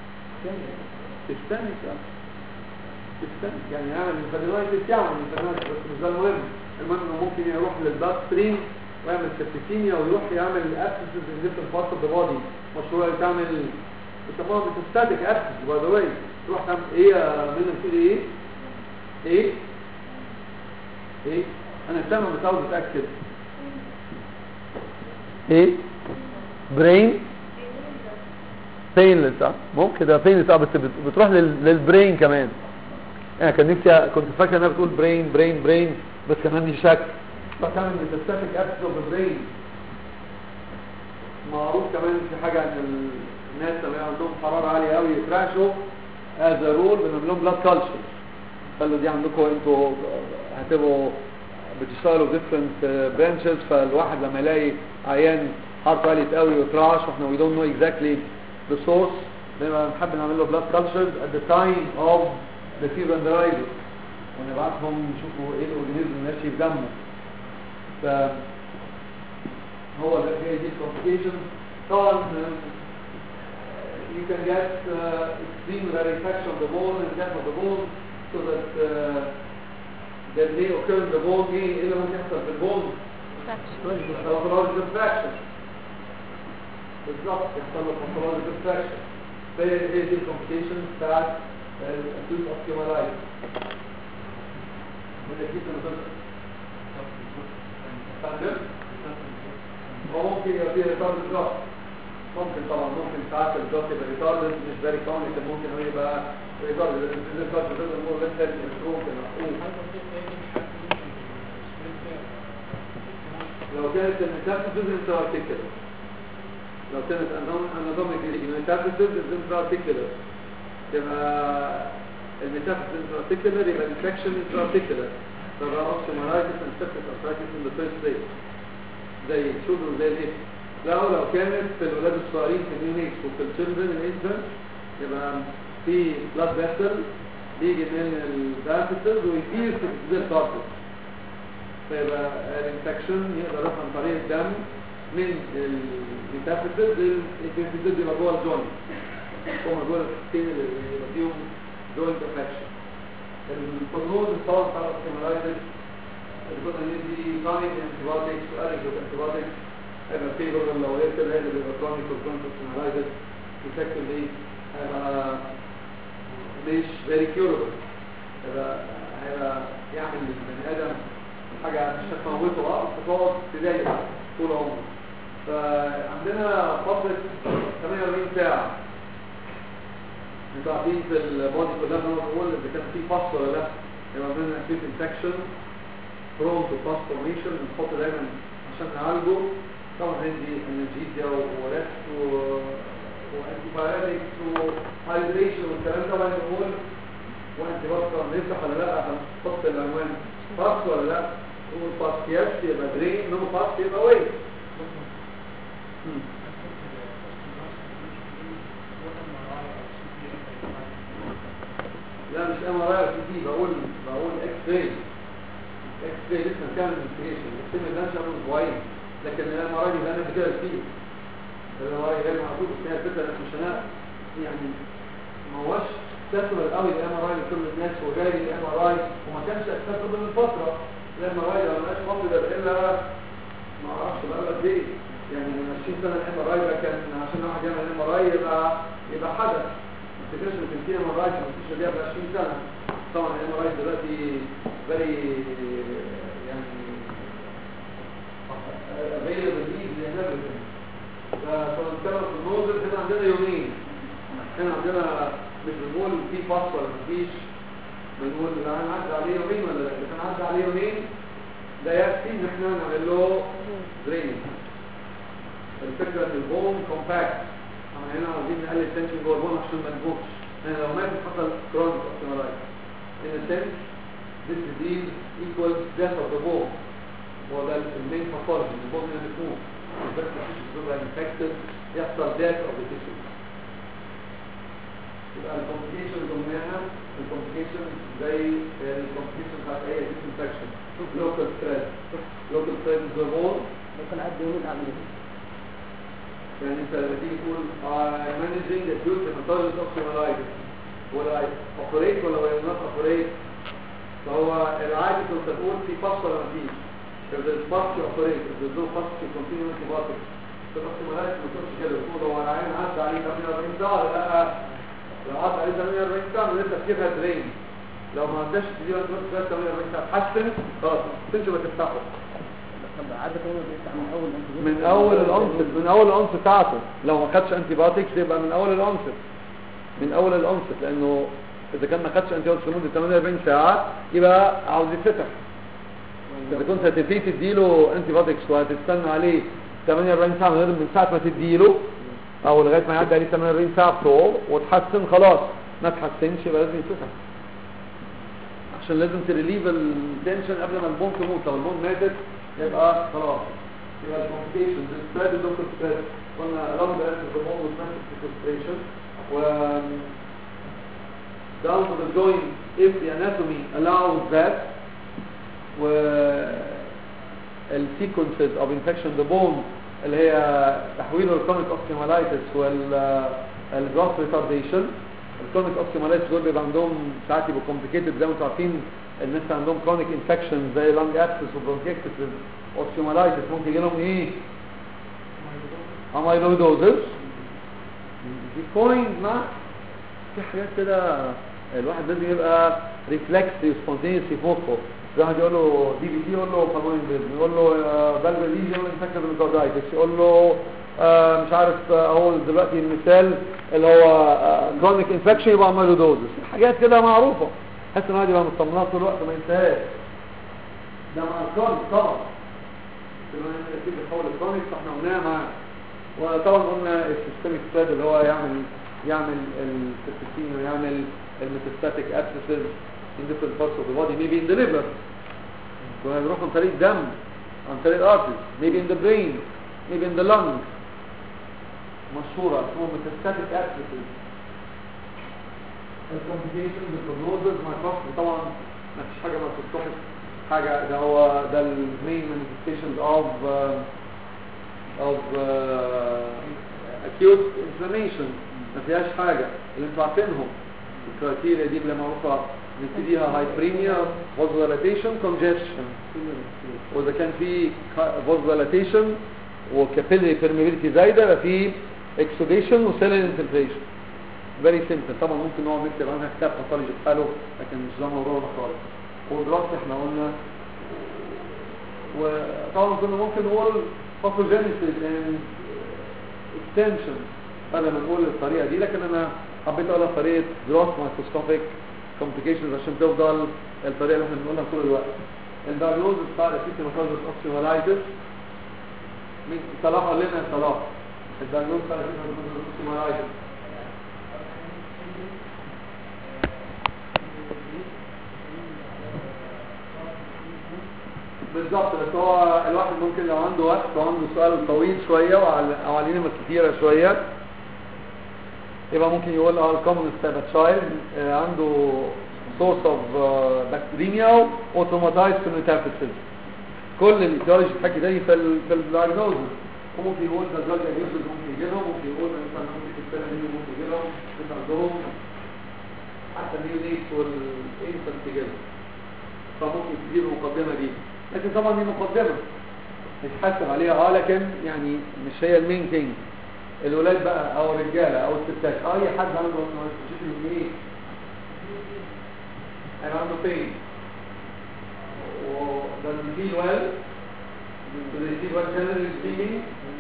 تستنك تستنك يعني يعمل ميثادينايتس يعمل ميثادينايتس بس مش ده المهم المهم انه ممكن يروح للبلاد ستريم ويعمل سبتيكيميا ويروح يعمل ابسسز ان ديفرنت بارتس اوف ذا بودي مشهوره تعمل بيسموها ميتاستاتيك ابسس باي ذا واي تروح تعمل ايه يا من كده ايه ايه ايه انا سامع بس عاوز اتاكد ايه برين بينلس اه ممكن ده بينلس اه بس بت- بتروح لل- للبرين كمان انا كان نفسي كنت فاكر انها بتقول برين برين برين بس كان عندي شك فكان ميتاستاتيك ابسس اوف ذا برين معروف كمان في حاجه ان الناس اللي عندهم حراره عاليه قوي يترعشوا از رول بنعمل لهم بلاد كلتشر خلوا دي عندكم انتوا هتبقوا بتشتغلوا ديفرنت برانشز فالواحد لما يلاقي عيان حرارته عاليه قوي ويترعش واحنا وي دونت نو اكزاكتلي ذا سورس بنبقى بنحب نعمل له بلاد كلتشرز ات ذا تايم اوف ذا فيفر اند رايزر ونبعتهم يشوفوا ايه الاورجانيزم اللي ماشي في دمه ف هو ده هي دي complication طبعا uh, you can get uh, extreme rarefaction of the bone and death of the bone so that uh, that may occur in the bone ايه ايه اللي ممكن يحصل في البون pathological distraction بالظبط يحصل له pathological distraction فهي هي دي الكومبليكيشنز بتاعت acute osteomyelitis وده كيف نقدر هو ممكن يبقى فيه ريتارد جاست ممكن طبعا ممكن ساعات الجاست يبقى ريتارد مش فيري كومن لكن ممكن هو يبقى ريتارد لان الريتارد بتقدر نقول بس المفروض لو كانت الميتافيزيز انترارتيكولر لو كانت اناتوميك الميتافيزيز انترارتيكولر تبقى الميتافيزيز انترارتيكولر يبقى الانفكشن انترارتيكولر فبقى اوستيومالايتس اند سيبتيك ارثرايتس ان ذا فيرست ستيج زي الشولدر وزي الايه لا لو كانت في الولاد الصغيرين في النيونيكس وفي الشيلدرن الانفنت يبقى في بلاد فيسل بيجي من الدانتسز ويطير في الزير كارتس فيبقى الانفكشن يقدر يروح عن طريق الدم من الميتافيسز الانفكتد يبقى جوه الجوينت هم جوه السكين اللي يبقى فيهم جوينت انفكشن البروجنوز طبعا بتاع الاوستيومالايتس الجزء اللي دي كونيك انتيبيوتكس واريجوت انتيبيوتكس هيبقى فيفر لو قلت اللي اللي بيبقى كونيك وكونيك اوستيومالايتس effectively دي هيبقى مش very curable هيبقى هيبقى يعمل للبني ادم حاجه مش هتموته اه تقعد تضايق طول عمره فعندنا فتره 48 ساعه انتوا عارفين في البودي كلها بنقول اذا كان في فصل ولا لا يبقى عندنا اكيد انفكشن برون تو باست فورميشن بنحط دايما عشان نعالجه طبعا عندي انرجيزيا وريست وانتي بايوتكس وهايدريشن والكلام ده طبعا نقول وانتي بطل نفتح ولا لا هنحط العنوان باس ولا لا نقول باس يس يبقى درين نو باس يبقى ويت لا مش ام ار اي سي تي بقول بقول اكس راي اكس راي لسه بتعمل انفستيجيشن الاكس ده مش عامل كويس لكن الام ار اي ده انا بكده فيه الام ار اي غير معقول بس هي الفكره مش انا يعني ما هوش تسمى قوي الام ار اي لكل الناس وجاي الام ار اي وما كانش اكتسب من فتره الام ار اي لو مالهاش مصدر الا ما اعرفش بقى قد ايه يعني من 20 سنه الام ار اي ده كان عشان واحد يعمل ام ار اي يبقى يبقى حدث ما تفتكرش ان في ام ار اي ما فيش بيها ب 20 سنه طبعا الام ار اي دلوقتي فيري يعني available easy and everything فنتكلم في النوزل هنا عندنا يومين هنا عندنا مش بنقول في فصل ولا مفيش بنقول لا هنعدي عليه يومين ولا لا اذا كان عدى عليه يومين ده يكفي ان احنا نعمل له درينج الفكره ان البون كومباكت احنا هنا عاوزين نقلل التنشن جوه البون عشان ما نموتش لان لو مات حصل كرونيك اوستيومالايتس in a sense this disease equals death of the bone هو ده المين باثولوجي البون هنا بتموت بس التيشوز بتبقى انفكتد يحصل death of the tissue يبقى الكومبليكيشن قلناها الكومبليكيشن زي الكومبليكيشن بتاعت اي ديسانفكشن لوكال ستريس لوكال ستريس هرمون ممكن اعدي يومين اعمل ايه يعني انت لما تيجي تقول مانجنج acute hepatitis osteomyelitis ولا اوبريت ولا ولا نوت اوبريت فهو العادي كنت تقول في فصل ولا مفيش if there's fast you operate if there's no fast you continue antibiotics في الاوستيوميلايتس ما تقولش كده تقول هو العين عدى عليه 48 ساعه ولا لا لو عدى عليه 48 ساعه لسه تجيبها درين لو ما عندكش تجيبها درين 48 ساعه تحسن خلاص تمشي وتفتحه طب عدد يوم بيفتح من اول انت من اول الانصت من اول الانصت بتاعته لو ما خدش انتي بايوتكس يبقى من اول الانصت من اول الانصت لانه اذا كان ما خدش انتي بايوتكس لمده 48 ساعه يبقى عاوز يتفتح اذا كنت هتبتدي تديله انتي بايوتكس وهتستنى عليه 48 ساعه من غير من ساعه ما تديله او لغايه ما يعدي عليه 48 ساعه بتوعه وتحسن خلاص ما تحسنش يبقى لازم يتفتح عشان لازم تريليف التنشن قبل ما البون تموت لو البون ماتت يبقى خلاص يبقى الكومبليكيشنز السبريد اللوكال سبريد قلنا along the axis of the bone with massive sequestration و down to the joint if the anatomy allows that و السيكونسز of infection the bone اللي هي تحويل الكونيك اوستيومالايتس والجروث ريتارديشن الكونيك اوستيومالايتس دول بيبقى عندهم ساعات يبقوا كومبليكيتد زي ما انتم عارفين الناس عندهم كرونيك انفكشن زي لانج ابسس وبرونكيكتس اوستيومالايتس ممكن يجي لهم ايه اميلويدوزس دي بوينت ما في حاجات كده الواحد لازم يبقى ريفلكس سبونتينيوس في مخه الواحد يقول له دي بي تي يقول له بالمونين بيزن يقول له فالف ليجن يقول له انفكتد بالكاردايتس يقول له آه مش عارف اهو دلوقتي المثال اللي هو كرونيك انفكشن يبقى اميلويدوزس حاجات كده معروفه حاسس ان الواحد يبقى مطمنها طول الوقت ما ينساهاش ده مع الكرونيك طبعا لما نتيجه حول الكرونيك فاحنا قلناها مع وطبعا قلنا السيستميك سبريد اللي هو يعمل يعمل السيستين ويعمل الميتاستاتيك ابسسز in different parts of the body maybe in the liver وهيروح عن طريق الدم عن طريق الارترز maybe in the brain maybe in the lung مشهورة اسمه metastatic abscesses الكومبليكيشن بالبروجنوزز مع الفصل طبعا ما فيش حاجة ما تتصحح حاجة ده هو ده المين manifestations of uh, of uh, acute inflammation ما فيهاش حاجة اللي انتوا عارفينهم الكرايتيريا دي اللي معروفة نبتديها هايبريميا فوزولاتيشن كونجيشن واذا كان في فوزولاتيشن وكابيلري بيرميبيليتي زايده يبقى في اكسوديشن وسيلين انفلتريشن فيري سيمبل طبعا ممكن نقعد نكتب عنها كتاب باثولوجي بحاله لكن مش ده موضوعنا خالص والدراسه احنا قلنا وطبعا كنا ممكن نقول باثوجينيسيس اند اكستنشن بدل ما نقول الطريقه دي لكن انا حبيت اقولها طريقه دراسه مايكروسكوبيك كومبليكيشنز عشان تفضل الطريقه اللي احنا بنقولها طول الوقت الدايجنوز بتاع الاسيتيماتوزس اوكسيمالايتس مين صلاح قال لنا يا صلاح الدايجنوز بتاع الاسيتيماتوزس اوكسيمالايتس بالظبط بس هو الواحد ممكن لو عنده وقت وعنده سؤال طويل شويه او على كلمه كتيره شويه يبقى ممكن يقول اه الكومن تشايلد عنده سورس اوف بكتيريميا اوتوماتايز كونيتافيسيس كل الايديولوجي بتحكي ده في ال في الدايجنوز وممكن يقول ده دراج ابيوز ممكن يجي لهم ممكن يقول مثلا ممكن السنه دي ممكن يجي لهم مش عندهم حتى النيونيت والانفنت يجي لهم فممكن تجيب المقدمه دي لكن طبعا دي مقدمه يتحسب عليها اه لكن يعني مش هي المين ثينج الولاد بقى او الرجاله او الستات اه اي حد عنده مشكله من ايه هيبقى عنده بين وده بيفيل ويل وده يفيل ويل جنرال سبيكينج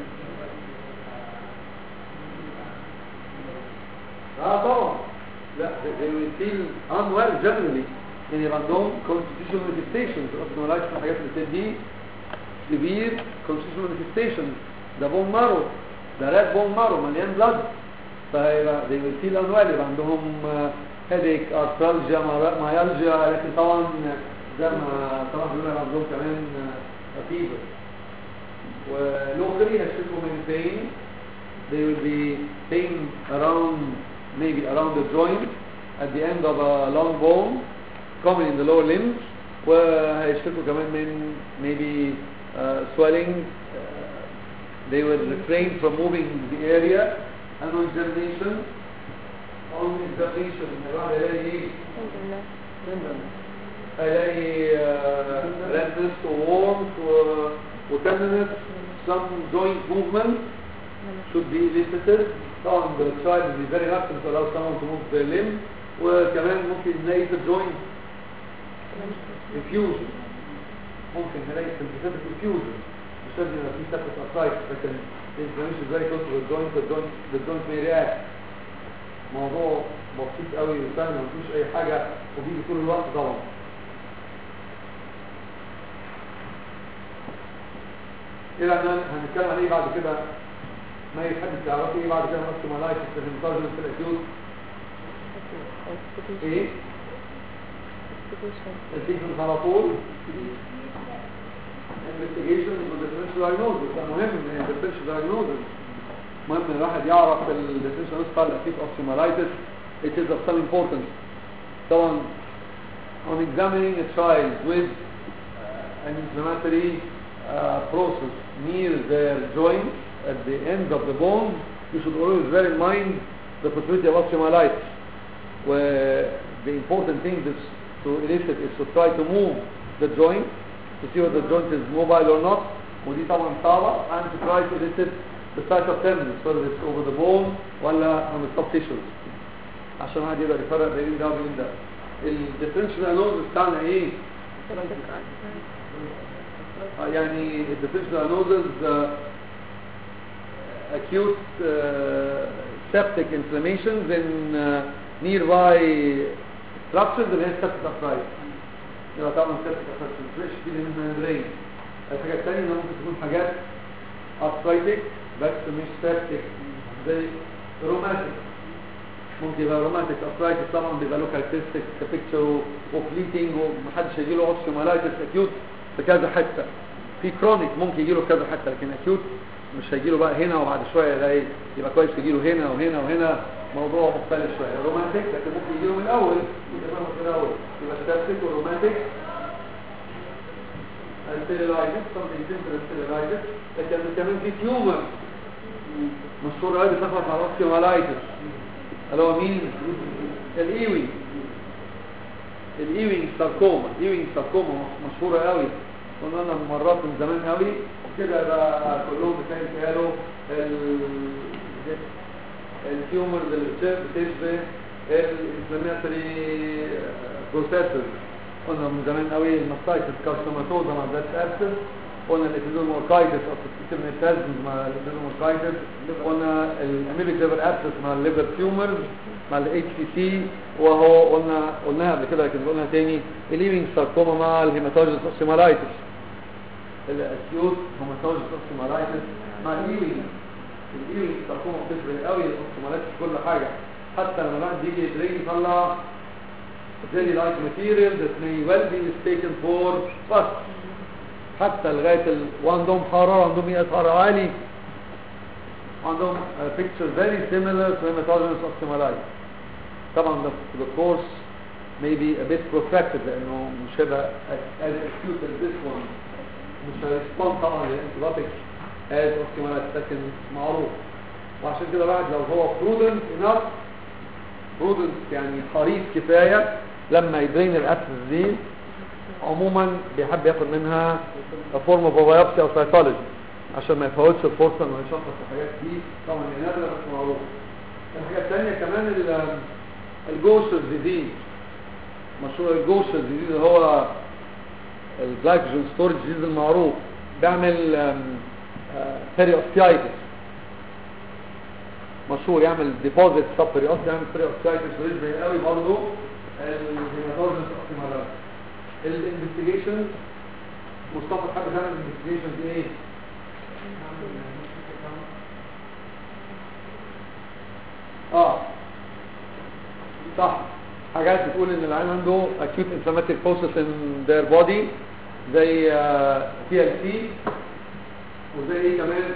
اه طبعا لا they will feel unwell generally يعني يبقى عندهم constitutional manifestations اصلا ملاش في الحاجات اللي بتدي severe constitutional manifestations ده بون مارو ده راد بون مارو مليان بلاد فيبقى they will feel unwell يبقى عندهم headache arthralgia myalgia لكن طبعا زي ما طبعا بيقولوا عندهم كمان fever ولوكالي هيشتكوا من pain they will be pain around maybe around the joint at the end of a long bone common in the lower limbs وهيشتكوا كمان من maybe uh, swelling uh, they will refrain from moving the area and on examination on examination الواحد هيلاقي ايه الحمد لله هيلاقي uh, redness warmth وتenderness some joint movement should be elicited طبعا the child will be very reluctant to allow someone to move their limb وكمان ممكن نلاقي في الجوينت infusion ممكن نلاقي sensitive infusion مش لازم يبقى في separate arthritis لكن the inflammation is very close to the joint the joint the joint may react موضوع بسيط قوي وسهل مفيش اي حاجه وبيجي طول الوقت طبعا الى ان هنتكلم عن ايه بعد كده ما يحب تعرفي ايه بعد كده اوستيومالايتس في الانتاجن في الاكيوت ايه التيكنز على طول investigation والديفرنشال diagnosis ده مهم ان الديفرنشال diagnosis مهم ان الواحد يعرف الديفرنشال diagnosis بتاع الاكيوت اوستيومالايتس it is of some importance طبعا on examining a child with uh, an inflammatory uh, process near their joint at the end of the bone you should always bear in mind the possibility of osteomyelitis where the important thing is to elicit is to try to move the joint to see whether the joint is mobile or not ودي طبعا صعبة and to try to elicit the site of tenderness whether it's over the bone ولا on the soft tissues عشان واحد يقدر يفرق بين ده وبين ده الديفرنشال اناليسيس بتاعنا ايه؟ آه يعني الديفرنشال اناليسيس acute uh, septic inflammations in uh, nearby structures اللي هي septic arthritis يبقى طبعا septic arthritis مش دي من الممبرين الحاجة الثانية انها ممكن تكون حاجات arthritic بس مش septic زي روماتيك ممكن يبقى روماتيك arthritis طبعا بيبقى له characteristic كبيكتشر وفليتنج ومحدش هيجي له osteomyelitis acute في كذا حتة في كرونيك ممكن يجي له كذا حتة لكن acute مش هيجي له بقى هنا وبعد شويه يلاقي يبقى كويس يجي له هنا وهنا وهنا موضوع مختلف شويه رومانتيك لكن ممكن يجي له من الاول يبقى من الاول يبقى ستاتيك ورومانتيك الستيلايتس something simple الستيلايتس لكن كمان في تيومر مشهور قوي بتخلص على اوستيومالايتس اللي هو مين الايوي الايوينج ساركوما الايوينج ساركوما مشهوره قوي قلنا لنا مرات من زمان قوي كده بقى كلهم بتاعي قالوا التيومرز اللي بتشبه الانفلاماتوري بروسيسز قلنا من زمان قوي الماستايتس كارسوماتوزا مع بلاد ابسس قلنا الابيدوموركايتس او السيستميتازمز مع الابيدوموركايتس قلنا الاميبيك ليفر ابسس مع الليفر تيومرز مع الاتش سي سي وهو قلنا قلناها قبل كده لكن قلنا تاني الليفنج ساركوما مع الهيماتوجيس اوسيمالايتس الاكيوت هوماتوجيس اوستيومالايتس مع الايوي الايوي ساركوما بتفرق قوي الاوستيومالايتس في كل حاجه حتى لما الواحد يجي يدري يطلع very like material that may well be mistaken for pus حتى لغايه ال... وعندهم حراره عندهم مئة حراره عالي وعندهم uh, picture very similar to hematogenous osteomyelitis طبعا the, the course may be a bit protracted لانه مش هيبقى as acute as this one مش هيسبون طبعا للانتباطيك as osteomyelitis لكن معروف وعشان كده الواحد لو هو prudent enough prudent يعني حريص كفاية لما يدرين الأسس دي عموما بيحب ياخد منها فورم اوف بايوبسي او سايتولوجي عشان ما يفوتش الفرصه انه يشخص الحاجات دي طبعا هي نادره بس معروفه الحاجه الثانيه كمان ال- الجوشر ديزيز مشروع الجوشر ديزيز اللي هو الجلايكوجين ستورج ديزيز المعروف بيعمل بيريوستيايتس مشهور يعمل ديبوزيت سب بيريوست يعمل بيريوستيايتس ويشبه قوي برضه الهيماتوجينس اوبتيمالات الانفستيجيشن مصطفى تحب تعمل الانفستيجيشن دي ايه؟ اه صح حاجات بتقول ان العين عنده acute inflammatory process in their body زي تي ال سي وزي ايه كمان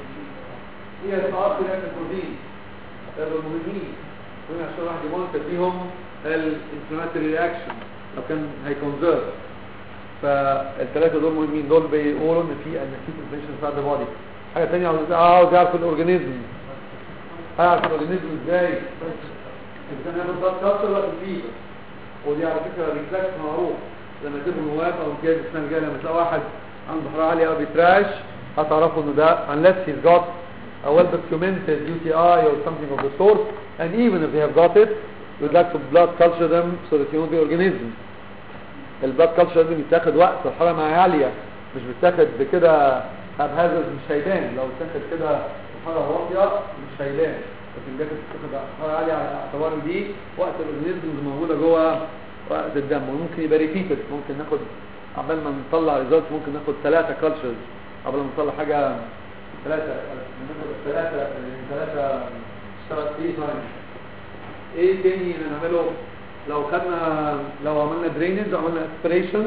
هي السعار في البروتين ده المهمين هنا عشان واحد يمونتر فيهم الانفلاماتوري رياكشن لو كان هيكونزيرف فالثلاثه دول مهمين دول بيقولوا ان في ان في انفلاميشن في البودي حاجه ثانيه عاوز عاوز يعرف الاورجانيزم هيعرف الاورجانيزم ازاي الانسان ياخد ضغط كسر ولا الفيبر ودي على فكره ريفلكس معروف لما تبقوا نواب او امتياز السنه الجايه لما تلاقي واحد عنده حراره عاليه او بيتراش هتعرفوا انه ده unless he's got a well documented UTI or something of the sort and even if they have got it we'd like to blood culture them so that you know the organism البلاد كالتشر لازم يتاخد وقت الحراره معاه عاليه مش بتاخد بكده هبهزز مش هيبان لو اتاخد كده الحراره واطيه مش هيبان لكن ده بتاخد حراره عاليه على اعتبار دي وقت الاورجانيزمز موجوده جوه وقت الدم وممكن يبقى ريبيتد ممكن ناخد عبال ما نطلع ريزلت ممكن ناخد ثلاثه كالتشرز قبل ما نطلع حاجه ثلاثه ناخد ثلاثه ثلاثه اشتغل فيه تايم ايه تاني نعمله لو خدنا لو عملنا drainage عملنا aspiration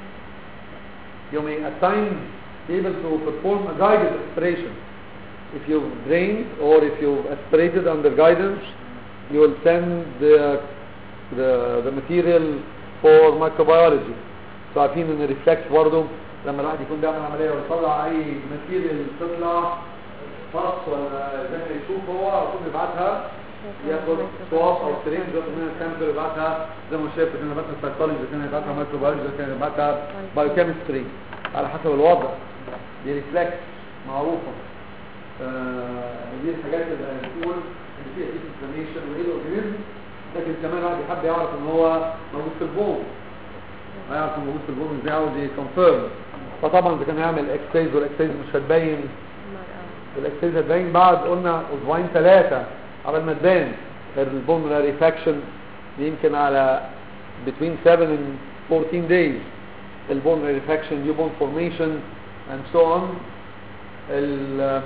you may at times be able to perform a guided aspiration if you've drained or if you've aspirated under guidance you will send the the, the material for microbiology so عارفين ان الريفلكس برضه لما الواحد يكون بيعمل عمليه ويطلع اي ماتيريال تطلع فص ولا زي ما يشوف هو يكون بيبعتها ياخد سواب او سرينج ياخد منها سامبل يبعتها زي ما شايف كان يبعتها سايكولوجي كان يبعتها مايكروبيولوجي كان يبعتها بايوكيمستري على حسب الوضع دي ريفلكس معروفه آه دي الحاجات اللي بتقول ان فيها دي انفلاميشن وايه الاورجانيزم لكن كمان واحد يحب يعرف ان هو موجود في البون هيعرف انه موجود في البون ازاي عاوز يكونفيرم فطبعا اذا كان يعمل اكسايز والاكسايز مش هتبين الاكسايز هتبين بعد قلنا اسبوعين ثلاثه قبل ما تبان البولمونري فاكشن يمكن على between 7 and 14 days البولمونري فاكشن new bone formation and so on ال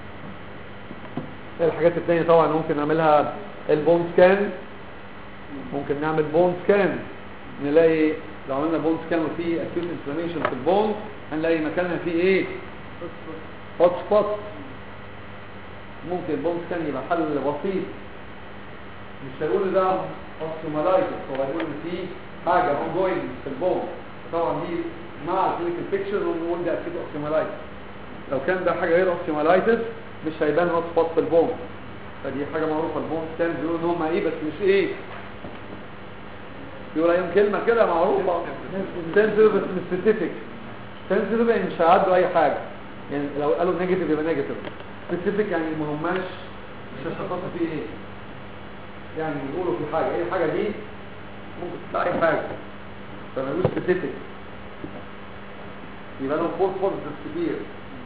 الحاجات التانية طبعا ممكن نعملها البون سكان ممكن نعمل بون سكان نلاقي لو عملنا بون سكان وفي acute inflammation في البون هنلاقي مكانها فيه ايه هوت سبوت ممكن البون سكان يبقى حل بسيط مش هيقول ده اوستيومالايتس هو هيقول ان في حاجه اون جوينج في البون طبعا دي مع الكلينيكال بيكتشر ونقول ده اكيد اوستيومالايتس لو كان ده حاجه غير اوستيومالايتس مش هيبان هوت سبوت في البون فدي حاجه معروفه البون سكان بيقولوا ان هم ايه بس مش ايه بيقول عليهم كلمه كده معروفه سنسيتيف بس مش سبيسيفيك سنسيتيف يعني مش هيعدوا اي حاجه يعني لو قالوا نيجاتيف يبقى نيجاتيف سبيسيفيك يعني ما هماش مش هيشخصوا فيه ايه يعني يقولوا في حاجه ايه الحاجه دي ممكن تطلع اي حاجه فمالوش سبيسيفيك يبقى لهم فور بوزيتيف كتير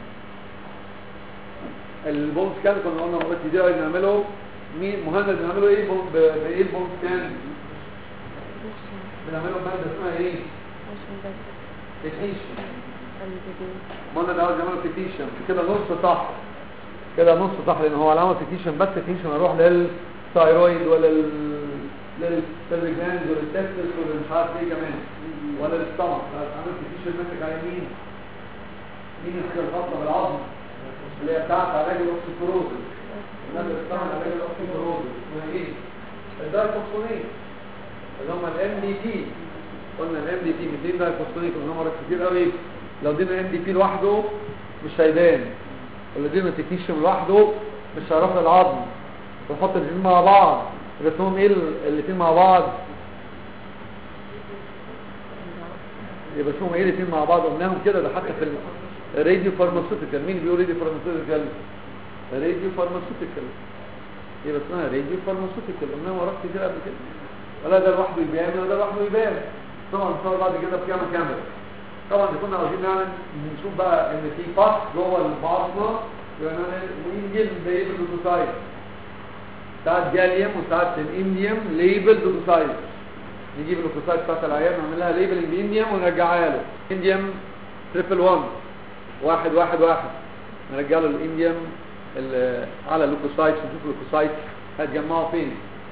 البون سكان كنا قلنا مرات كتير بنعمله مين مهند بنعمله ايه بون- ب- بايه البون سكان بنعمله بماده اسمها ايه تكنيشن مهند عاوز يعمله تكنيشن كده نص صح كده نص صح لان هو علامه تكنيشن بس تكنيشن هيروح للثايرويد ولا لل للسيرفيجلاند ولا التستس ولا مش عارف ايه كمان ولا للسtomach عامل تكنيشن ماسك على مين مين الحاجه الخاصه بالعظم اللي هي بتاعت علاج الاوستيوبروزس الناس اللي بتعمل علاج الاوستيوبروزس اسمها ايه الدايفوسفونيت اللي هم الام دي بي قلنا الام دي بي 200 دايفوسفونيت قلنا مرات كتير قوي لو ادينا ام دي بي لوحده مش هيبان لو ادينا تكنيشن لوحده مش هيروح للعظم ونحط الاثنين مع بعض يبقى اسمهم ايه الاثنين مع بعض يبقى اسمهم ايه الاثنين مع بعض قلناهم كده ده حتى في الراديو فارماسيوتيكال مين بيقول راديو فارماسيوتيكال راديو فارماسيوتيكال يبقى اسمها راديو فارماسيوتيكال قلناها مرات كتير قبل كده ولا ده لوحده يبان ولا ده لوحده يبان طبعا صار بعد كده بكامل كامل طبعا دي كنا عاوزين نعمل نشوف بقى ان في باس جوه الباصمه وينجل ليبل لوكوسايت ساعات جاليوم وساعات الانديوم ليبل لوكوسايت نجيب اللوكوسايت بتاعت العيان نعمل لها ليبلنج بانديوم ونرجعها له انديوم تريبل 1 واحد واحد واحد نرجع له الانديوم ال- على اللوكوسايت نشوف اللوكوسايت هتجمعوا فين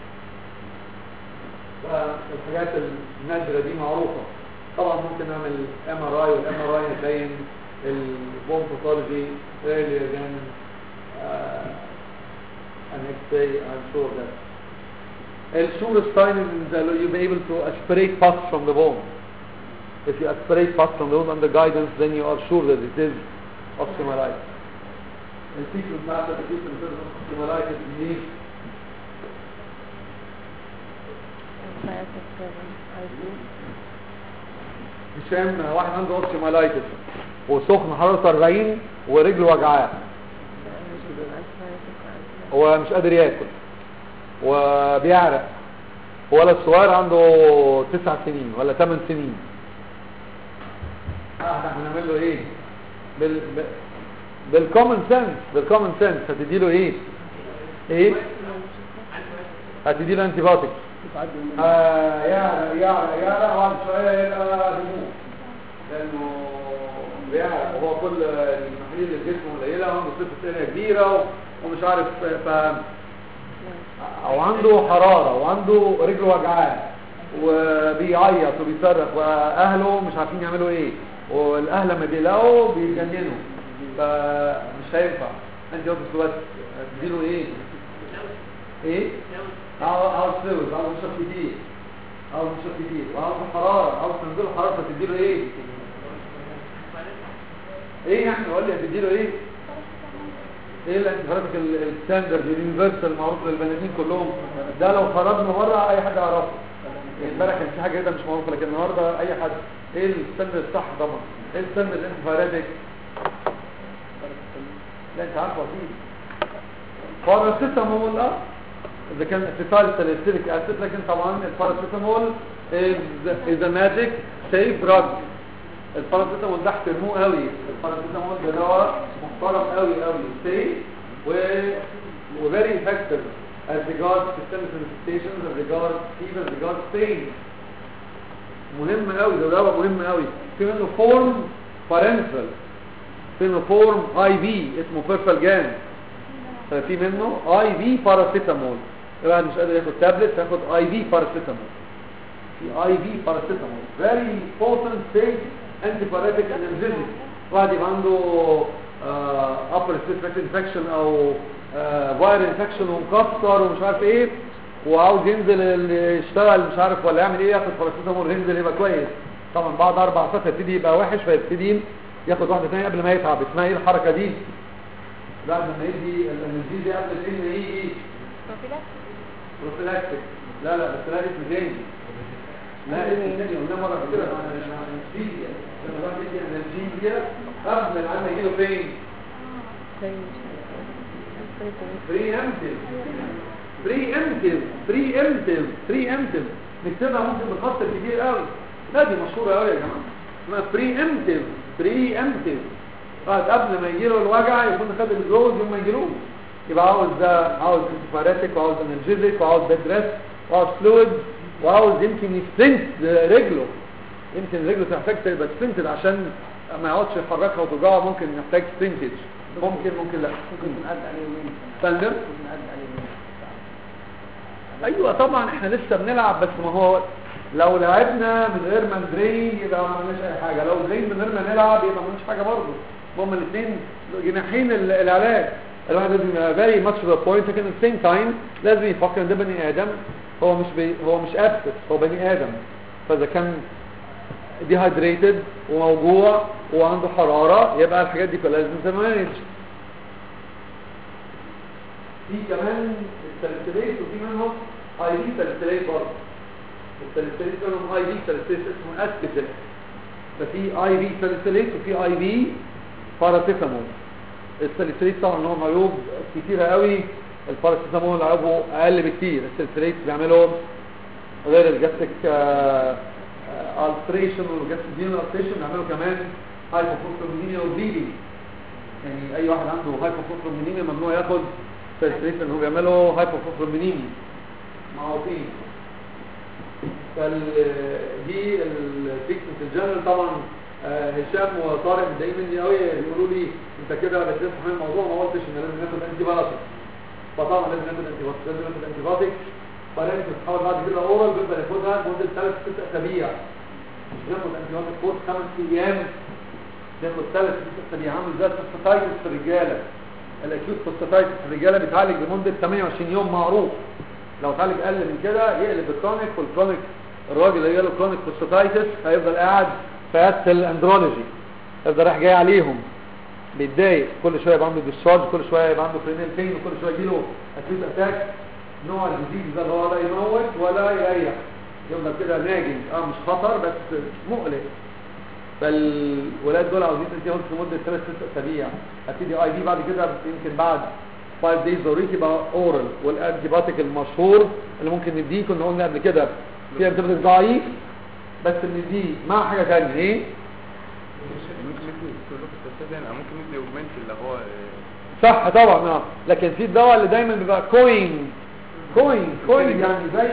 الحاجات النادرة دي معروفة طبعا ممكن نعمل ام ار اي والام ار اي نبين البوم باثولوجي earlier than uh, an X-ray I'm sure that El surest sign is that you'll be able to aspirate pus from the bone. If you aspirate pus from the bone under guidance, then you are sure that it is osteomyelitis. And people matter the difference between osteomyelitis and knee هشام واحد عنده اوستيومايلايتس وسخن حرارته 40 ورجله وجعاه هو مش قادر ياكل وبيعرق ولد صغير عنده تسع سنين ولا ثمان سنين اه احنا هنعمل له ايه بال ب- بالكومن سنس بالكومن سنس هتدي له ايه ايه هتدي له انتي بايوتكس تعدي من آه يا يا يا بعد شويه يبقى دموع لانه بيعرف هو كل المحاليل اللي في جسمه قليله عنده صفه ثانيه كبيره ومش عارف ف او عنده حراره وعنده رجله وجعاه وبيعيط وبيصرخ واهله مش عارفين يعملوا ايه والاهل لما بيلاقوا بيتجننوا فمش هينفع انت بس بس تديله ايه ايه عاوز عاوز فلوس عاوز يشرب كتير عاوز يشرب كتير وعاوز حراره عاوز تنزله حراره فتديله ايه ايه يعني قول لي هتديله ايه ايه الانتيبيوتيك الستاندرد اليونيفرسال المعروف للبنادين كلهم ده لو خرجنا بره اي حد يعرفه امبارح كان في حاجه كده مش معروفه لكن النهارده اي حد ايه الستاندرد الصح طبعا ايه الستاندرد الانتيبيوتيك لا انت عارفه اكيد باراسيتامول اه اذا كان اتفال ساليسيليك اسيد لكن طبعا الباراسيتامول از ا ماجيك سيف دراج الباراسيتامول ده احترموه قوي الباراسيتامول ده دواء محترم قوي قوي سيف و وفيري افكتيف as regards systemic manifestations as regards fever as regards pain مهم قوي ده دواء مهم قوي في منه فورم بارنتال في منه فورم اي في اسمه بيرفال جان في منه اي في باراسيتامول الواحد مش قادر ياخد تابلت ياخد اي في باراسيتامول في اي في باراسيتامول فيري بوتنت سيف انتي بايوتيك انرجيتيك واحد يبقى عنده ابر ريسبيرتوري انفكشن او فايرال انفكشن ومكسر ومش عارف ايه وعاوز ينزل ال- يشتغل مش عارف ولا يعمل ايه ياخد باراسيتامول ينزل يبقى كويس طبعا بعد اربع ساعات هيبتدي يبقى وحش فيبتدي ياخد واحده ثانيه قبل ما يتعب اسمها ايه الحركه دي بعد ما يدي الانرجي دي قبل الفيلم يجي بروفيلاكتيك لا لا بس لا اسم تاني لا اسم تاني قلنا مره كده انرجيزيا لما الواحد يدي انرجيزيا قبل العمل يجي له فين بري امتيف بري امتيف بري امتيف بري امتيف نكتبها ممكن بخط كبير قوي لا دي مشهوره قوي يا جماعه اسمها بري امتيف بري امتيف بعد قبل ما يجي له الوجع يكون خد الجوز يوم ما يجيلوش يبقى عاوز ده عاوز انتفاراتيك وعاوز انرجيزيك وعاوز بيد ريست وعاوز فلويد وعاوز يمكن يسبنت رجله يمكن رجله تحتاج تبقى سبنتد عشان ما يقعدش يحركها وتوجعه ممكن يحتاج سبنتج ممكن ممكن لا ممكن نعد عليه يومين فندم ممكن نعد عليه يومين ايوه طبعا احنا لسه بنلعب بس ما هو لو لعبنا من غير ما ندرين يبقى ما عملناش اي حاجه لو درين من غير ما نلعب يبقى ما عملناش حاجه برضه هما الاثنين جناحين ال- العلاج الواحد لازم يبقى very much to the point لكن at the same time لازم يفكر ان ده بني ادم هو مش بي هو مش ابسط هو بني ادم فاذا كان dehydrated وموجوع وعنده حراره يبقى الحاجات دي كلها لازم تمانج في كمان السلسلات وفي منهم اي دي سلسلات برضه السلسلات منهم اي دي سلسلات اسمه اسكتل ففي اي في ساليسيليت وفي اي في باراسيتامول الساليسيليت طبعا له عيوب كتيره قوي الباراسيتامول عيوبه اقل بكتير الساليسيليت بيعملوا غير الجاستيك التريشن والجاستيك دينال التريشن بيعملوا كمان هايبوفوسفورمينيا وبليدنج يعني اي واحد عنده هايبوفوسفورمينيا ممنوع ياخد ساليسيليت لان هو بيعملوا هايبوفوسفورمينيا معروفين فال دي التكنيك الجنرال طبعا آه، هشام وطارق متضايقين مني قوي بيقولوا لي انت كده بتفتح من الموضوع ما قلتش ان لازم ناخد انتي بايوتيك فطبعا لازم ناخد انتي بايوتيك لازم ناخد انتي بايوتيك بعدين بتحاول بعد كده اورال بيبدا ياخدها لمده ثلاث ست اسابيع مش بياخد انتي بايوتيك كورس خمس ايام بياخد ثلاث ست اسابيع عامل زي البوستاتايتس في الرجاله الاكيوت بوستاتايتس في الرجاله بيتعالج لمده 28 يوم معروف لو اتعالج اقل من كده يقلب الكرونيك والكرونيك الراجل اللي جاله كرونيك بوستاتايتس هيفضل قاعد في عياده الاندرولوجي يفضل رايح جاي عليهم بيتضايق كل شويه يبقى عنده ديسشارج كل شويه يبقى عنده فرينال بين وكل شويه يجيله اكيوت اتاك نوع الديزيز ده اللي هو لا يموت ولا يريح يفضل كده ناجم اه مش خطر بس مقلق فالولاد دول عاوزين تديهم في مده ثلاث ست اسابيع هتدي اي في بعد كده يمكن بعد 5 دايز ضروري يبقى اورال والانتي بايوتيك المشهور اللي ممكن نديه كنا قلنا قبل كده في انتي بايوتيك ضعيف بس نديه مع حاجه ثانيه ايه ممكن ندي سلوك او ممكن ندي اوجمنت اللي هو صح طبعا اه لكن في الدواء اللي دايما بيبقى كوين كوين كوين يعني زي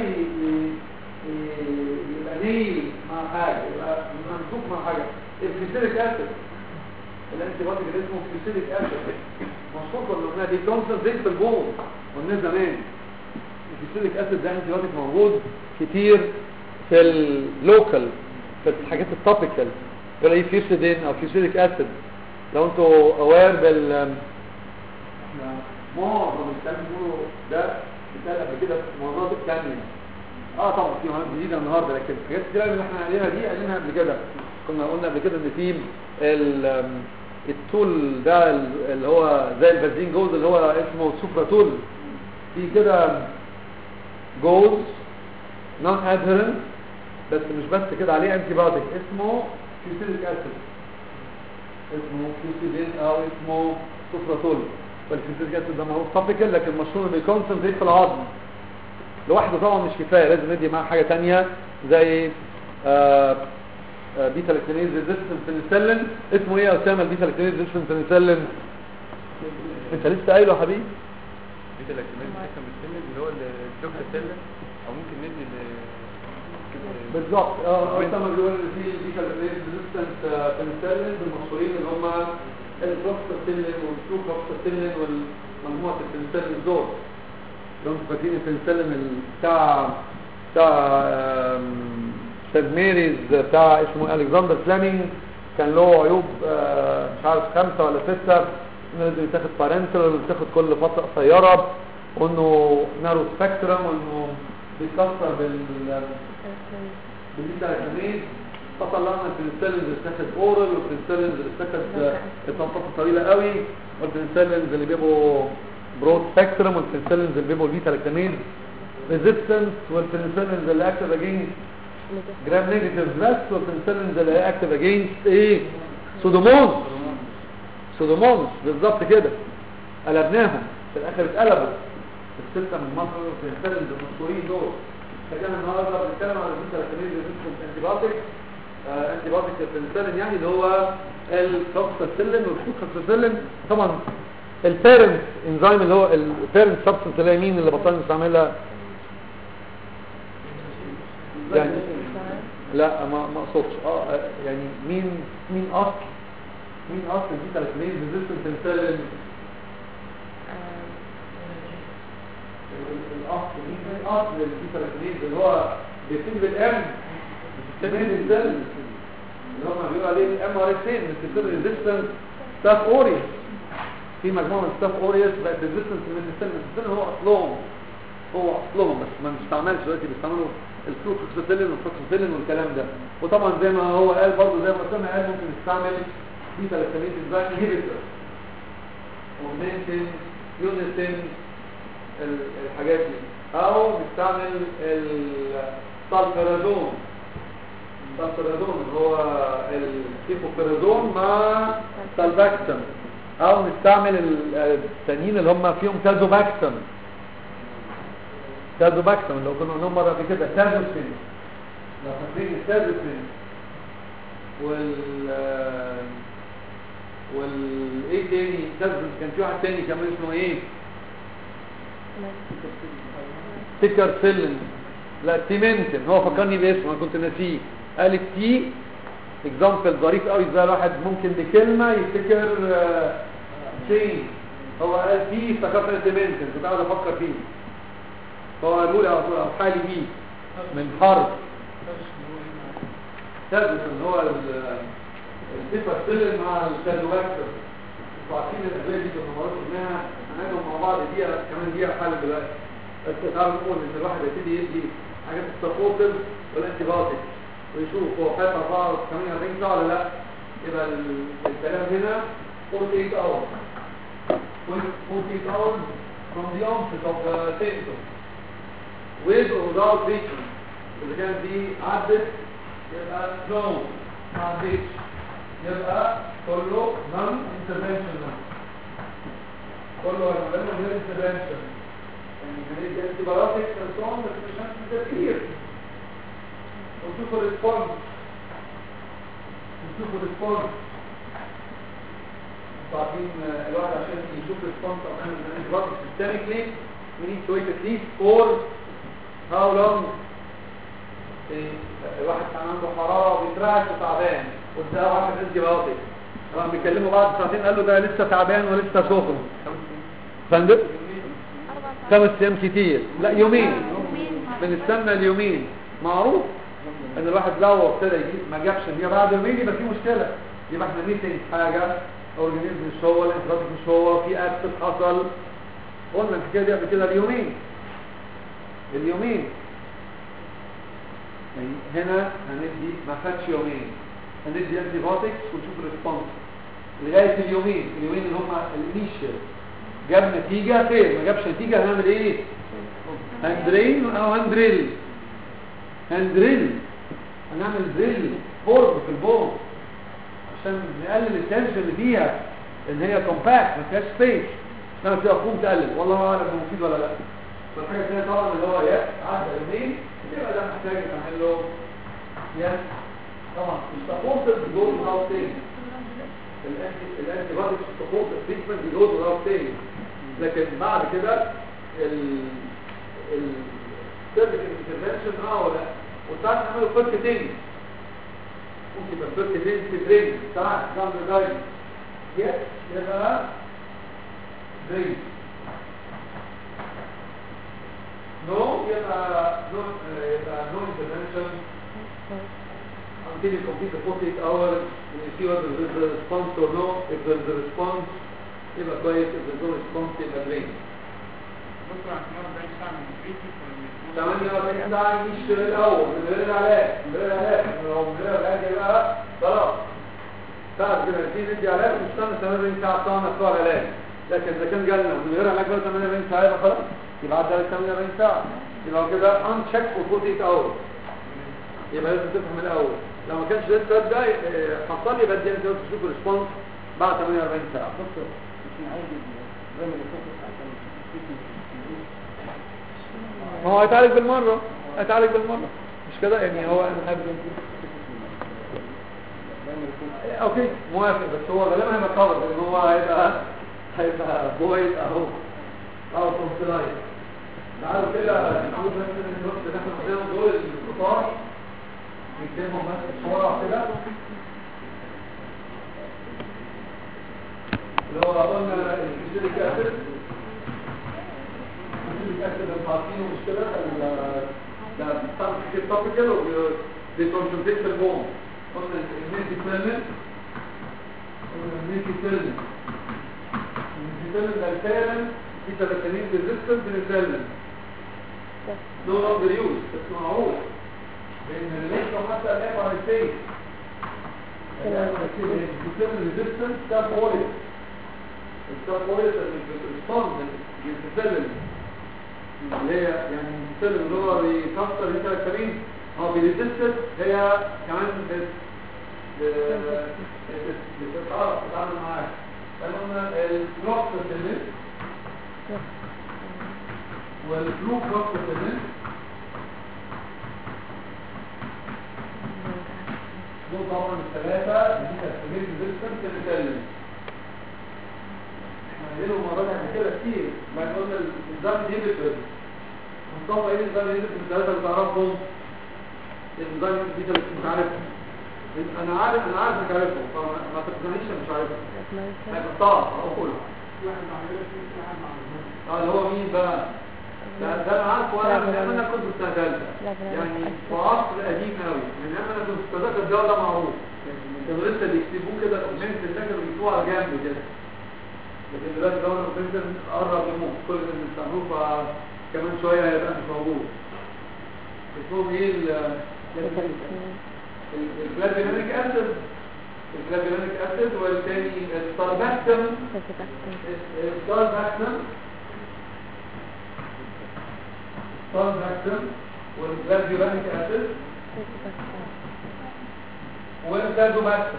يبقى نيل مع حاجه يبقى ممسوك مع حاجه الفيسيليك اسيد الانتي بايوتيك اللي اسمه فيسيليك اسيد مشهور كنا قلنا دي كونسنتريت في البول قلنا زمان الفيسيليك اسيد ده انتي بايوتيك موجود كتير في اللوكال في الحاجات التوبيكال يقول ايه فيوسيدين او فيوسيليك اسيد لو انتوا اوير بال احنا معظم الكلام بيقولوا ده مثال قبل كده في مناطق ثانيه اه طبعا في مناطق جديده النهارده لكن حاجات كتير اللي احنا قايلينها دي قايلينها قبل كده كنا قلنا قبل كده ان في ال- التول ده اللي هو زي البنزين جولد اللي هو اسمه سوبرا تول في كده جولد نون ادهرنت بس مش بس كده عليه انتي بايوتيك اسمه فيوسيليك اسيد اسمه فيوسيدين او اسمه سوفراتول فالفيوسيليك اسيد ده معروف توبيكال لكن مشهور انه بيكونسنتريت في العظم لوحده طبعا مش كفايه لازم ندي معاه حاجه ثانيه زي آه آه بيتا لاكتينيز ريزيستنت بنسلين اسمه ايه يا اسامه البيتا لاكتينيز ريزيستنت بنسلين انت لسه قايله يا حبيبي بيتا لاكتينيز كان بيستلم اللي هو الدوكساتيلين او ممكن ندي ال- بالظبط اه اسامه بيقول ان في البيتا لاكتينيز ريزيستنت بنسلين المشهورين اللي هم البروكساتيلين والسوبروكساتيلين والمجموعه البنسلين دول لو انتوا فاكرين البنسلين ال- بتاع بتاع آم، سيد ميريز بتاع اسمه الكسندر فليمنج كان له عيوب آه، مش عارف خمسة ولا ستة انه لازم يتاخد بارنتال ويتاخد كل فترة قصيرة وانه نارو سبكترم وانه بيتكسر بال بالبيتا لاكتاميز فطلعنا البنسلينز اللي بتاخد اورال والبنسلينز اللي بتاخد فترة طويلة قوي والبنسلينز اللي بيبقوا برود سبكترم والبنسلينز اللي بيبقوا البيتا لاكتاميز ريزيستنس والبنسلينز اللي اكتف اجينست جرام نيجاتيف بس والبنسلينز اللي هي اكتف اجينست ايه سودومونز سودومونز بالظبط كده قلبناهم في الاخر اتقلبوا الستة من مصر والبنسلينز المشهورين دول فكان النهارده بنتكلم على البيتا لاكتاميز ريزيستنس انتيبيوتيك انتيبيوتيك البنسلين يعني اللي هو الكوكساسيلين والكوكساسيلين طبعا البيرنت انزيم اللي هو البيرنت سبستنس اللي هي مين اللي بطلنا نستعملها يعني لا ما ما اقصدش اه يعني مين مين اصل مين اصل البيتا لاكتاميز ريزيستنت انسولين الاصل مين مين اصل البيتا لاكتاميز اللي هو بيبتدي بالام بيبتدي بالسيل اللي هم بيقولوا عليه الام ار اس ان بيبتدي ريزيستنت ستاف اوريس في مجموعه من ستاف اوريس بقت ريزيستنت من السيل السيل هو اصلهم هو اصلهم بس ما بنستعملش دلوقتي بيستعملوا الفلوكسوتيلين والفلوكسوتيلين والكلام ده وطبعا زي ما هو قال برضه زي ما سمع قال ممكن نستعمل بيتا لاكتاميز انزيم انهبيتور وممكن يونيتين الحاجات دي او نستعمل السالفرازون سالفرازون اللي هو الكيفوفيرازون مع سالباكتم او نستعمل ال- التانيين اللي هم فيهم تازوباكتم تازوباكتم اللي كنا قلناهم مره قبل كده تازوسين لو فاكرين التازوسين وال وال ايه تاني تازوسين كان في واحد تاني كمان اسمه ايه تيكر سيلن لا تيمنتن هو فكرني باسمه انا كنت ناسيه قال التي اكزامبل ظريف قوي ازاي الواحد ممكن بكلمه يفتكر شيء هو قال تي افتكرت تيمنتن كنت قاعد افكر فيه فهو قالوا لي او أو حالي بيه من حرف تدرس هو التيكر سيلن مع التازوباكتر انتوا عارفين الادويه دي كنا مرات انها هنعملهم مع بعض دقيقه كمان دقيقه حل دلوقتي بس تعالوا نقول ان الواحد يبتدي يدي حاجات السبورتيف والانتي بايوتيك ويشوف هو خد 4 48 ساعه ولا لا يبقى ال- الكلام هنا 48 hours 48 hours from the onset of the symptoms with or without treatment إذا كانت دي عدت يبقى no ما عدتش يبقى كله non interventional كله هنعمله من غير intervention يعني هندي انتي بايوتكس and so on بس مش هنعمل كتير ونشوف الريسبونس نشوف الريسبونس انتوا عارفين آه، الواحد عشان يشوف الريسبونس او يعمل الانتي بايوتكس systemically we need to wait at least for how long إيه، الواحد كان عنده حراره وبيترعش وتعبان واداه واحد انتي بايوتكس راح بيكلمه بعد ساعتين قال له ده لسه تعبان ولسه سخن فندق خمس ايام كتير لا يومين بنستنى اليومين معروف ان الواحد لو ابتدى يجيب ما جابش هي بعد يومين يبقى في مشكله يبقى احنا ميتنج حاجه اورجانيزم مش هو الانتراتيك مش هو في اكسس حصل قلنا الحكايه دي قبل كده اليومين اليومين يعني هنا هندي ما فاتش يومين هندي انتي بايوتكس ونشوف الريسبونس لغايه اليومين اليومين اللي هم الانيشال جاب نتيجه خير ما جابش نتيجه هنعمل ايه هندرين او هندريل هندريل هنعمل دريل فورم في البون عشان نقلل التنشن اللي فيها ان هي كومباكت ما فيهاش سبيس لما فيها فوم تقلل والله اعلم انه مفيد ولا لا فالحاجه الثانيه طبعا اللي هو يس عدى يومين يبقى ده محتاج نعمل له يس طبعا السبورتر بيجوز without saying الانتي الانتي بايوتكس سبورت تريتمنت بيجوز without saying لكن بعد كده ال ال سيرفيس انترفنشن اه ولا وساعات نعمله فك تاني ممكن يبقى فك تاني في تريننج ساعات نعمل جايد يس يبقى درينج نو يبقى نو يبقى نو انترفنشن until you complete the 48 hours and you see whether there is a response or no if there is a response يبقى كويس if there is no response يبقى درينج دكتور عن 48 ساعة من التريتمنت ولا من 48 ساعة يشتغل الأول من غير العلاج من غير العلاج لو من غير العلاج يبقى خلاص بعد كده نبتدي ندي علاج ونستنى 48 ساعة بتاعنا بتوع العلاج لكن إذا كان جالنا من غير علاج بقى 48 ساعة يبقى خلاص يبقى عدى عليك 48 ساعة يبقى كده uncheck for 48 hours يبقى لازم تفهم الأول لو ما كانش لسه ده اه، حصل يبقى دي انت تشوف الريسبونس بعد 48 ساعة دكتور مش نعالج الرمل الفوكس عشان ما هو هيتعالج بالمرة هيتعالج بالمرة مش كده يعني هو اوكي موافق بس هو غالبا هيبقى كفر لان هو هيبقى هيبقى بويد اهو او تونسلايت تعالوا كده نشوف بس النقطة اللي احنا خدناهم دول القطار نكتبهم بس بسرعة كده اللي هو قلنا الكسيليك اسيد الكسيليك اسيد اللي حاطينه مش كده ال- ده بيستعمل كتير توبيكال وبيكونسنتريت في البون قلنا الميدي فيلن قلنا الميدي فيلن الميدي فيلن ده فعلا في تلاتينين ريزيستنت للفيلن نو لونجر يوز بس معروف لان الريليشن حتى الاف ار اس بتسمى ريزيستنت ستاب اويل الستاب اويل الريسبونس للفيلن اللي هي يعني الفيلن اللي هو بيكسر الكلامين اه بيريزيستد هي كمان بت ب- بت- بتتعرف تتعامل معاها فقلنا البروكسيتين والفلو بروكسيتين دول طبعا الثلاثة دي تستمر ريزيستنس بنتكلم احنا عندنا المرات احنا كده كتير بعد قلنا النظام ديبيتر مصطفى ايه النظام ديبيتر من الثلاثة اللي تعرفهم النظام ديبيتر اللي مش عارفهم انا عارف انا عارف انك عارفهم فما تقنعنيش أنا مش عارفهم هيبقى صعب اقولها اه اللي هو مين بقى ده ده انا عارفه انا من ايام انا كنت في سنه ثالثه يعني في عصر قديم قوي من ايام انا كنت في تذاكر الجو ده معروف كانوا لسه بيكتبوه كده الاومنت اللي كانوا بيكتبوه على جنب كده لكن دلوقتي لو الاومنت قرب يموت كل اللي بنستعملوه فكمان شويه هيبقى مش موجود اسمهم ايه ال- الفلافينوليك اسيد الفلافينوليك اسيد والتاني السارباكتم السارباكتم السارباكتم والفلافينوليك اسيد والكازوباكتم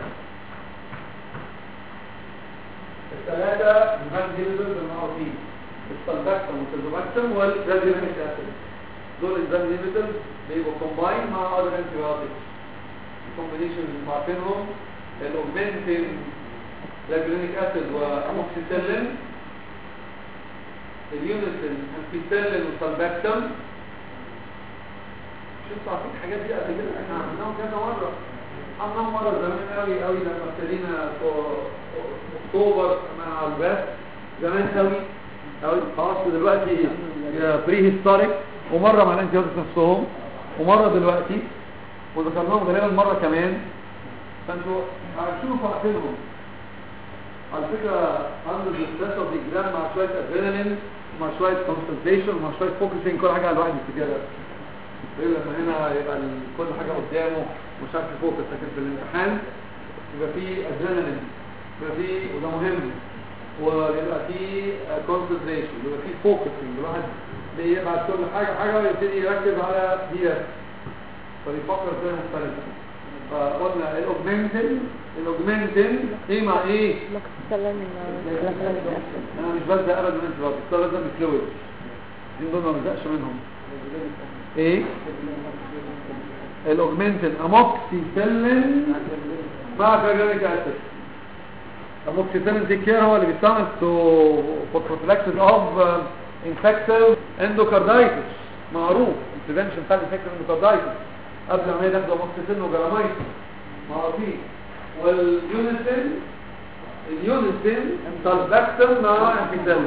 الثلاثة الفانجيلز المعروفين السارباكتم والكازوباكتم والفلافينوليك اسيد دول الفانجيلز بيبقوا كومباين مع other antibiotics الكومبينيشن اللي عارفينهم الاوجمنتين لاجرينيك اسيد واموكسيسيلين اليونيسين امفيسيلين وسلباكتم شفتوا عارفين الحاجات دي قبل كده احنا عملناهم كذا مره عملناهم مره زمان قوي قوي لما ابتدينا في اكتوبر مع البث زمان قوي قوي خلاص دلوقتي بري هيستوريك ومره مع الانتيبيوتكس نفسهم ومره دلوقتي وذكرناهم غالبا مرة كمان فانتوا هتشوفوا عارفينهم على فكرة عنده الستريس اوف اكزام مع شوية ادرينالين مع شوية كونسنتريشن مع شوية فوكسنج كل حاجة على الواحد يفتكرها غير لما هنا يبقى ال- كل حاجة قدامه مش عارف يفوكس لكن في الامتحان يبقى فيه ادرينالين يبقى فيه وده مهم ويبقى فيه كونسنتريشن يبقى فيه فوكسنج الواحد بيبعت كل حاجة حاجة ويبتدي يركز على دي بس فبيفكر زي مختلفة فقلنا الاوجمنتن الاوجمنتن ايه مع ايه انا مش ببدا ابدا من الانتباه بس لازم فلويد دي دول ما بزقش منهم ايه الاوجمنتن اموكسيسيلين مع كارجونيك اسيد اموكسيسيلين تيك هو اللي بيستعمل تو فور بروفلاكسيس اوف انفكتيف اندوكاردايتس معروف البريفنشن بتاع الانفكتيف اندوكاردايتس قبل ما ياخدوا اموكسيسيلين وجرامايتس معروفين واليونيسين اليونيسين سلباكتم مع انفيتالين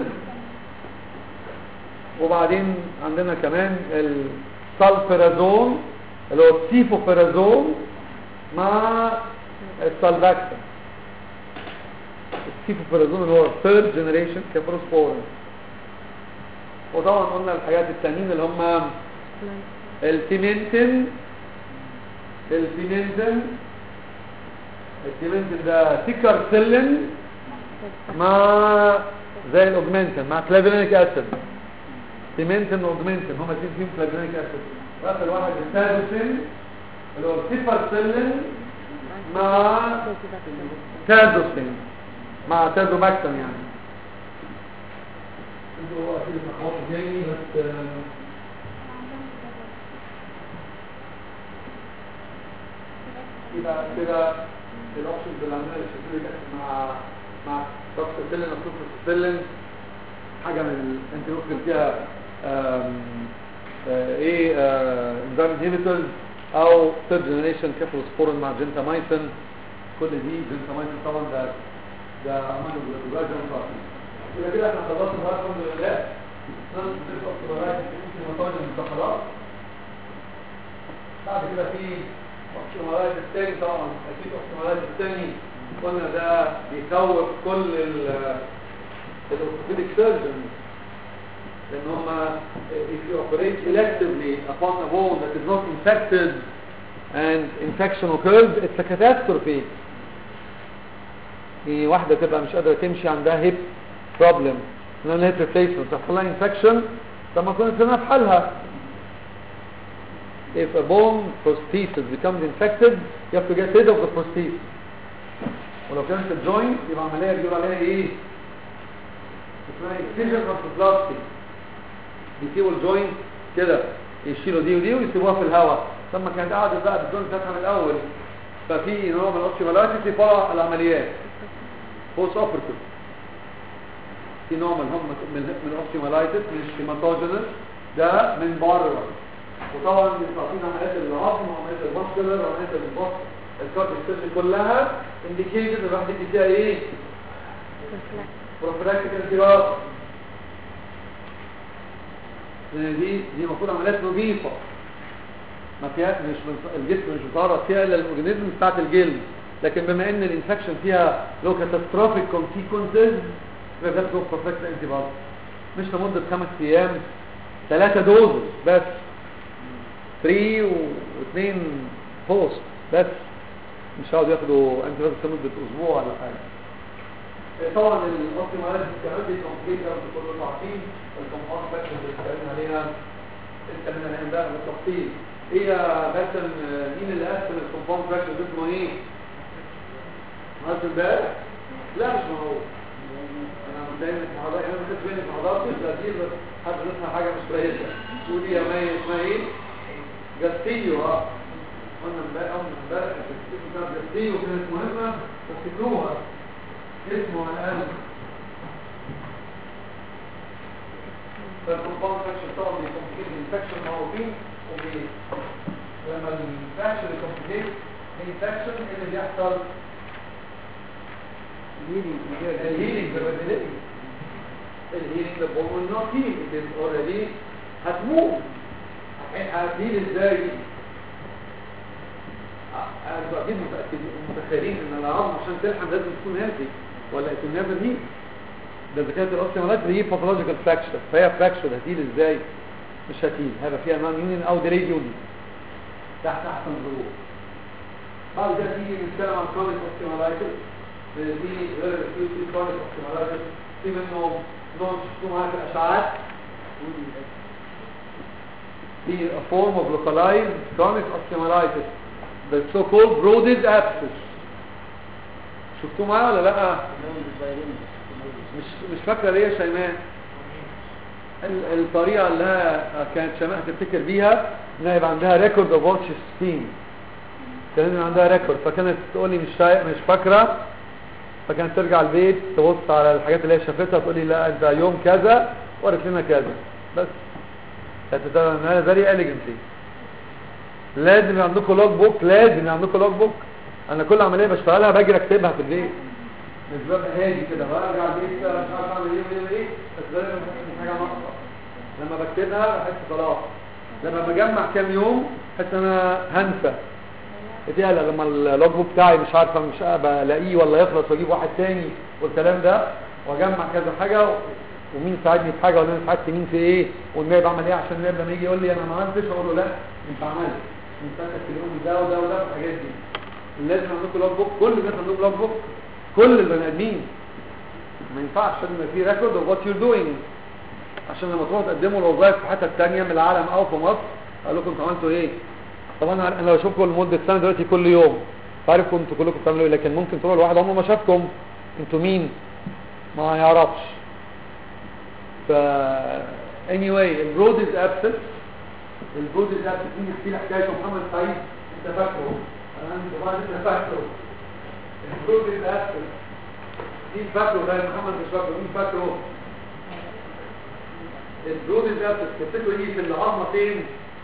وبعدين عندنا كمان السلفرازون اللي هو السيفوفرازون مع السلباكتم السيفوفرازون اللي هو third generation كابروسبورين وطبعا قلنا الحاجات التانيين اللي هم التيمنتين التيمنتين التيمنتين ده تيكارسيلين مع زي الاوجمنتين مع كلافينيك اسيد تيمنتين واوجمنتين هما الاثنين فيهم كلافينيك اسيد واخر واحد التادوسين اللي هو التيفارسيلين مع تادوسين مع تادوباكتم يعني انتوا اكيد اتلخبطوا تاني بس آه، يبقى كده الاوبشنز اللي عندنا الشكل مع مع توكسيسيلين او توكسيسيلين حاجه من انت ممكن فيها آم، آه، ايه انزيم انهبيتورز او ثيرد جنريشن كيفالوسبورين مع جنتامايسين كل دي جنتامايسين طبعا ده ده امانو جلوكوزايد يبقى كده احنا خلصنا بقى الحمد لله نص الاختبارات في مطاجم المدخلات بعد كده في الاحتمالات الثاني طبعا اكيد الاحتمالات الثاني قلنا ده بيخوف كل الاورثوبيديك سيرجن لان هم if you operate electively upon a bone that is not infected and infection occurs it's a catastrophe في واحدة تبقى مش قادرة تمشي عندها هيب بروبلم ان هيب ريبليسمنت تحصل لها انفكشن طب ما كنا سيبناها في حالها if a bone prosthesis becomes infected you have to get rid of the prosthesis ولو كانت الجوينت يبقى عمليه بيقول عليها ايه اسمها incision arthroplasty بيسيبوا الجوينت كده يشيلوا دي ودي ويسيبوها في الهواء ثم كانت قاعده بقى بالجوينت بتاعتها من الاول ففي نوع من الاوبتيمالايتي فرع العمليات بوست اوبرتيف في نوع من هم من من الاوبتيمالايتس من الشيماتوجينس ده من بره وطبعا بيبقى فينا عمليات العظم وعمليات الماسكولر وعمليات البطن الكارتيك كلها انديكيتد الواحد يدي فيها ايه بروفلاكتيك انتيبيوتيك لان دي دي المفروض عمليات نظيفه ما فيها مش الجسم مش متعرض فيها الا الاورجانيزم بتاعت الجلد لكن بما ان الانفكشن فيها لو كاتاستروفيك كونسيكونسز يبقى بتاخد بروفلاكتيك انتيبيوتيك مش لمده خمس ايام ثلاثه دوز بس 3 و2 بوست بس مش هيقعدوا ياخدوا انتي بايوتيك لمده اسبوع ولا حاجه طبعا الاوبتيمايز كمان دي كومبليت انتوا كلكم عارفين الكومباوند فاكتورز اللي اتكلمنا عليها اتكلمنا عليها امبارح بالتفصيل هي بس مين اللي قسم الكومباوند فاكتورز اسمه ايه؟ عارف امبارح؟ لا مش معروف انا متهيألي انك حضرتك انا ما كنتش بيني ما حضرتش ده دي بس حد اسمها حاجه مش كويسه ودي يا مي اسمها ايه؟ جاستيو اه قلنا امبارح قلنا امبارح بتاع جاستيو كانت مهمه وافتكروها اسمه الان فالكومباوند فاكشن طبعا بيكمبليت الانفكشن معروفين وبي لما الانفكشن يكمبليت الانفكشن اللي بيحصل الهيلينج بالريزيليتي الهيلينج ده بقول نوت هيلينج it is already هتموت هتهيل ازاي انتوا اكيد متاكدين متخيلين ان العظم عشان تلحم لازم تكون هيلثي ولا يكون نيفر هيل ده اذا كانت الاوستيومالايت دي باثولوجيكال فراكشر فهي فراكشر هتهيل ازاي مش هتهيل هيبقى فيها نون يونين او ديليد يونين تحت احسن ظروف بعد كده تيجي نتكلم عن كرونيك اوستيومالايتس دي غير الاكيوت دي كرونيك اوستيومالايتس في منهم نوع شفتوه معايا في الاشعاعات دي a form of localized chronic osteomyelitis the so-called Brodid abscess شفتوه معايا ولا لا مش مش فاكره ليه يا شيماء ال- الطريقه اللي ها- كانت شيماء تفتكر بيها انها يبقى عندها ريكورد اوف واتش ستين كان يبقى عندها ريكورد فكانت تقول لي مش شا... مش فاكره فكانت ترجع البيت تبص على الحاجات اللي هي شافتها تقول لي لا انت يوم كذا وقالت لنا كذا بس كانت تتعامل فيري اليجنتلي لازم يبقى عندكم لوج بوك لازم يبقى عندكم لوج بوك انا كل عمليه بشتغلها باجي اكتبها في البيت مش ببقى هادي كده برجع البيت كده مش عارف اعمل ايه وايه وايه بس لازم بحس ان حاجه ناقصه لما بكتبها بحس خلاص لما بجمع كام يوم بحس ان انا هنسى دي قال لما اللوج بوك بتاعي مش عارفه مش بلاقيه ولا يخلص واجيب واحد تاني والكلام ده واجمع كذا حاجه ومين ساعدني في حاجه ولا انا ساعدت مين في ايه والنائب عمل ايه عشان النائب لما يجي يقول لي انا ما عملتش اقول له لا انت عملت انت فاكر في اليوم ده وده وده والحاجات دي لازم عندكم لوج بوك كل الناس عندهم لوج بوك كل البني ادمين ما ينفعش عشان يبقى في ريكورد اوف وات يور دوينج عشان لما تروحوا تقدموا الوظائف في حته ثانيه من العالم او في مصر قال لكم انتوا عملتوا ايه طبعا انا لو اشوفكم لمده سنه دلوقتي كل يوم عارفكم انتوا كلكم بتعملوا ايه لكن ممكن تروحوا لواحد عمره ما شافكم انتوا مين ما يعرفش ف anyway البرود از ابسنت البرود از ابسنت مين يحكي لي حكايه محمد سعيد انت فاكره انا انت بعد انت فاكره البرود از ابسنت مين فاكره غير محمد مش فاكره مين فاكره البرود از ابسنت تفتكروا ايه في العظمه فين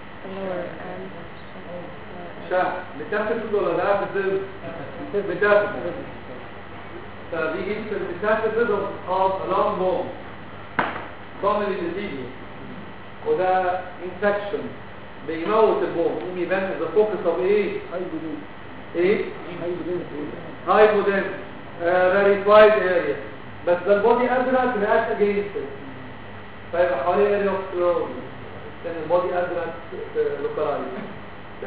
شهر ميتافيزيس ولا دافيزيس ميتافيزيس فبيجي في الميتافيزيس of a long bone commonly disease وده infection بيموت البون يقوم يبان the focus of ايه ايه هايبودنس very wide area بس ده البودي ازرق react against it فيبقى حواليه area of sclerosis لان البودي ازرق localized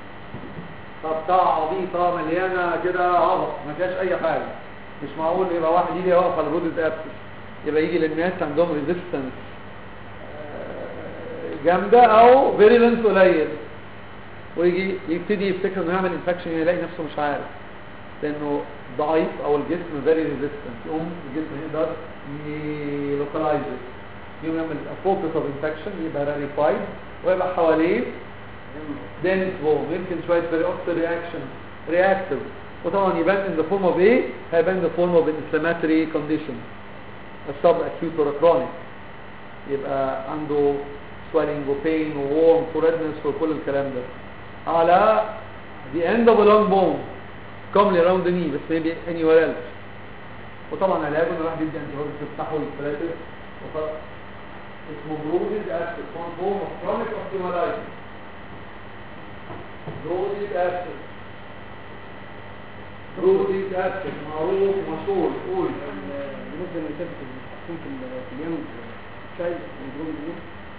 قطعة عبيطة مليانة كده عبط ما فيهاش أي حاجة مش معقول يبقى واحد يجي يقف على الرود ابسس يبقى يجي للناس عندهم ريزيستنس جامدة أو فيريلنس قليل ويجي يبتدي يفتكر انه يعمل انفكشن يلاقي نفسه مش عارف لانه ضعيف او الجسم فيري ريزيستنت يقوم الجسم يقدر يلوكلايز يقوم يعمل فوكس اوف انفكشن يبقى راريفايد ويبقى حواليه دنس بون يمكن شويه بريوكسيد رياكشن رياكتيف وطبعا يبان ان ذا فورم اوف ايه هيبان ذا فورم اوف انفلاماتوري كونديشن السب اكيوت اور كرونيك يبقى عنده swelling وبين وورم وredness وكل الكلام ده على the end of a long bone commonly around the knee بس maybe anywhere else وطبعا علاجه انه راح يدي انتي هورمون تفتحه ويتفلاتر اسمه بروزيد اسيد فورم اوف كرونيك اوستيومالايتس بروزيد اسيد بروزيد اسيد معروف مشهور قول بالنسبه للمسافه اللي في ال- في اليوم الشاي الجروب دي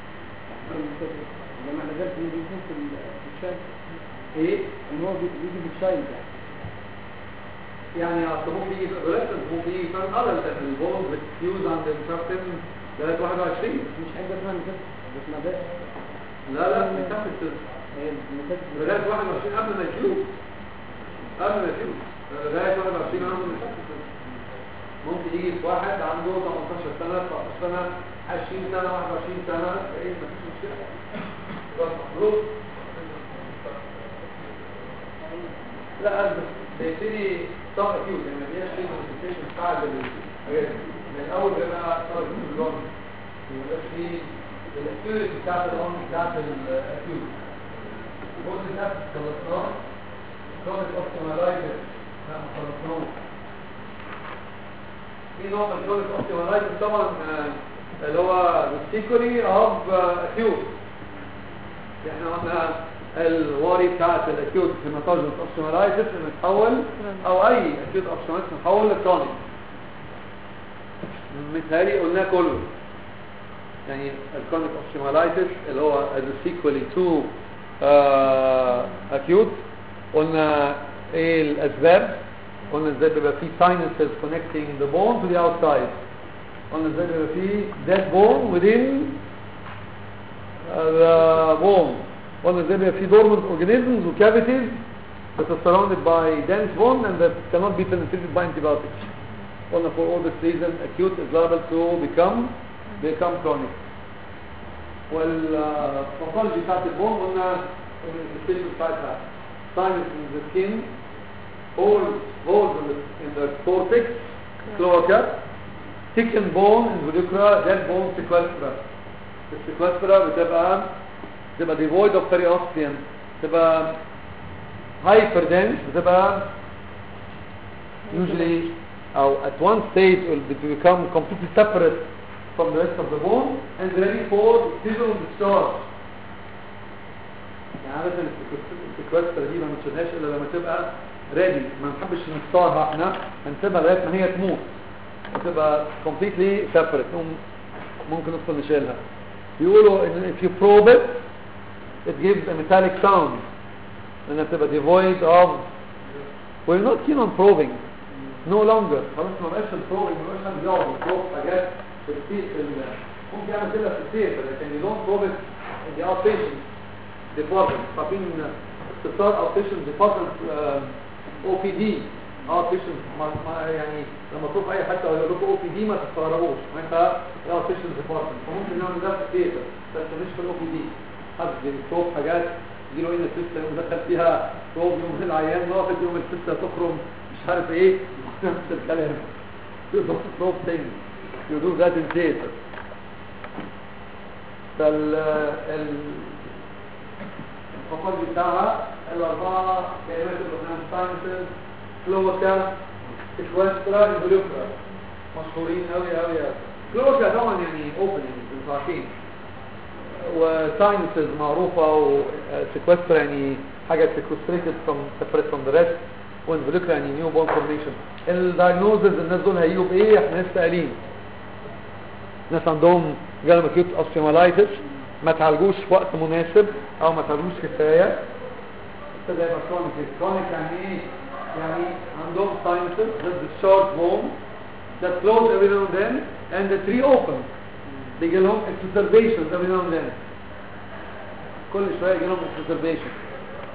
لما نزلت اللي بيكون في ال- في الشاي ايه ان هو بي- بيجي في الشاي ده يعني اصل ممكن يجي ريلاتيف ممكن يجي كان قلل لان البونز بتفيوز عند الكابتن لغايه 21 مش حاجه اسمها مسافه بس ما ده لا لا مسافه هي المسافه لغايه 21 قبل ما يفيوز قبل ما يفيوز لغايه 21 عنده مسافه ممكن يجي في واحد عنده 18 سنه 19 سنه 20 سنه 21 سنه ايه مفيش مشكله بس مفروض لا بس بيبتدي طاقة اكيوت يعني ما فيهاش فيه كونسنتريشن بتاع الحاجات دي. من الاول بيبقى طاقة اكيوت باللون ما بيبقاش فيه الاكيوريتي بتاعت اللون بتاعت الاكيوت الجزء ده خلصناه كونت اوبتيمالايزر لا ما خلصناهوش في نوع من كونت اوبتيمالايزر طبعا آه، اللي هو السيكولي اوف اكيوت احنا قلنا الواري بتاعت الاكيوت هيماتوجينس اوبشنالايتس بتتحول او اي اكيوت اوبشنالايتس بتتحول لكرونيك متهيألي قلناه كله يعني الكرونيك اوبشنالايتس اللي هو as a sequely to اكيوت قلنا ايه الاسباب قلنا ازاي بيبقى في sinuses connecting the bone to the outside قلنا ازاي بيبقى في dead bone within the bone قلنا ازاي بيبقى في dormant organisms و cavities that are surrounded by dense bone and that cannot be penetrated by antibiotics قلنا for all this reason acute is liable to become become chronic والباثولوجي بتاعت البون قلنا الانفستيشن بتاعتها sinus in the skin holes holes in the, in the cortex cloaca thickened bone in vertebra dead bone sequestra السيكوسترا بتبقى بتبقى devoid of periosteum بتبقى hyper dense بتبقى usually او at one stage will be- become completely separate from the rest of the bone and ready for seasonal discharge يعني عادة السيكوسترا دي ما بنشيلهاش الا لما تبقى ready ما نحبش نختارها احنا هنسيبها لغايه ما هي تموت وتبقى completely separate نقوم ممكن ندخل نشيلها بيقولوا ان if you probe it it gives a metallic sound لانها بتبقى devoid of we're not keen on probing no longer خلاص ما بقاش البروبنج ما بقاش حد يقعد يبروب حاجات في السي في ال- ممكن يعمل كده في السيف لكن you don't probe it in the outpatient department عارفين اختصار outpatient department او بي دي outpatient ما- ما- يعني لما تروح اي حته ويقول لكم او بي دي ما تستغربوش ما انت outpatient department فممكن نعمل ده في السيف بس مش في الاو بي دي حد بيشوف حاجات يجي له ان السيستم يقوم دخل فيها صوب يوم العيان واقف يوم السيستم تخرم مش عارف ايه نفس الكلام يقول صوب تاني يقولوا ذات الزيت فال ال الفقر بتاعها الأربعة كلمات الأغنام ساينسز كلوكا إكوسترا إنفلوكرا مشهورين أوي أوي أوي كلوكا طبعا يعني أوبننج انتوا عارفين وساينسز معروفة وسيكوسترا يعني حاجة سيكوستريتد from separate from the rest وانفلوكرا يعني نيو بون فورميشن الدايجنوزز الناس دول هيجوا بايه احنا لسه قايلين ناس عندهم جالهم اكيوت اوستيومالايتس ما تعالجوش في وقت مناسب او ما تعالجوش كفايه ابتدى يبقى كرونيك كرونيك يعني ايه يعني عندهم ساينسز that discharge bone that close every now and then and that reopen بيجي لهم exacerbations every now and then كل شويه يجي لهم exacerbation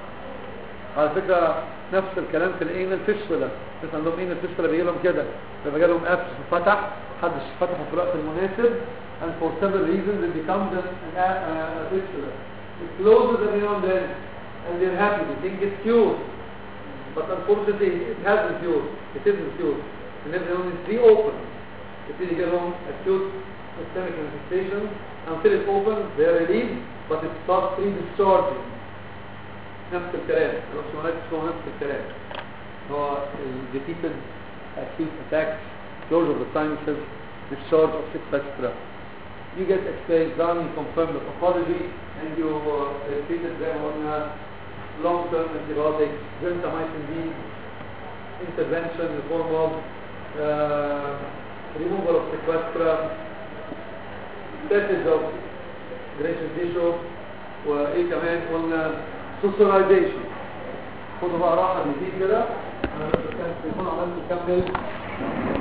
على فكرة نفس الكلام في الانال فيستولا بس عندهم انال فيستولا بيجي لهم كده لما جالهم ابس فتح محدش فتحه في الوقت المناسب and for several reasons it becomes an, an, a, a fistula. It closes every now and then and they're happy, they think it's cured. But unfortunately it hasn't cured. It isn't cured. And every now and then it's reopened. يبتدي يجي لهم acute systemic manifestation until it opens they are relieved but it starts pre-discharging نفس الكلام مش مركز هو نفس الكلام هو ال- repeated acute attacks closure of the sinuses discharge of six extra you get x-rays done you confirm the pathology and you uh, treated them on a long-term antibiotics gentamicin B intervention in the form of uh, removal of sequestra passage of granulation tissue وايه كمان قلنا socialization خدوا بقى راحة جديد كده انا بس كان يكون عملت كمل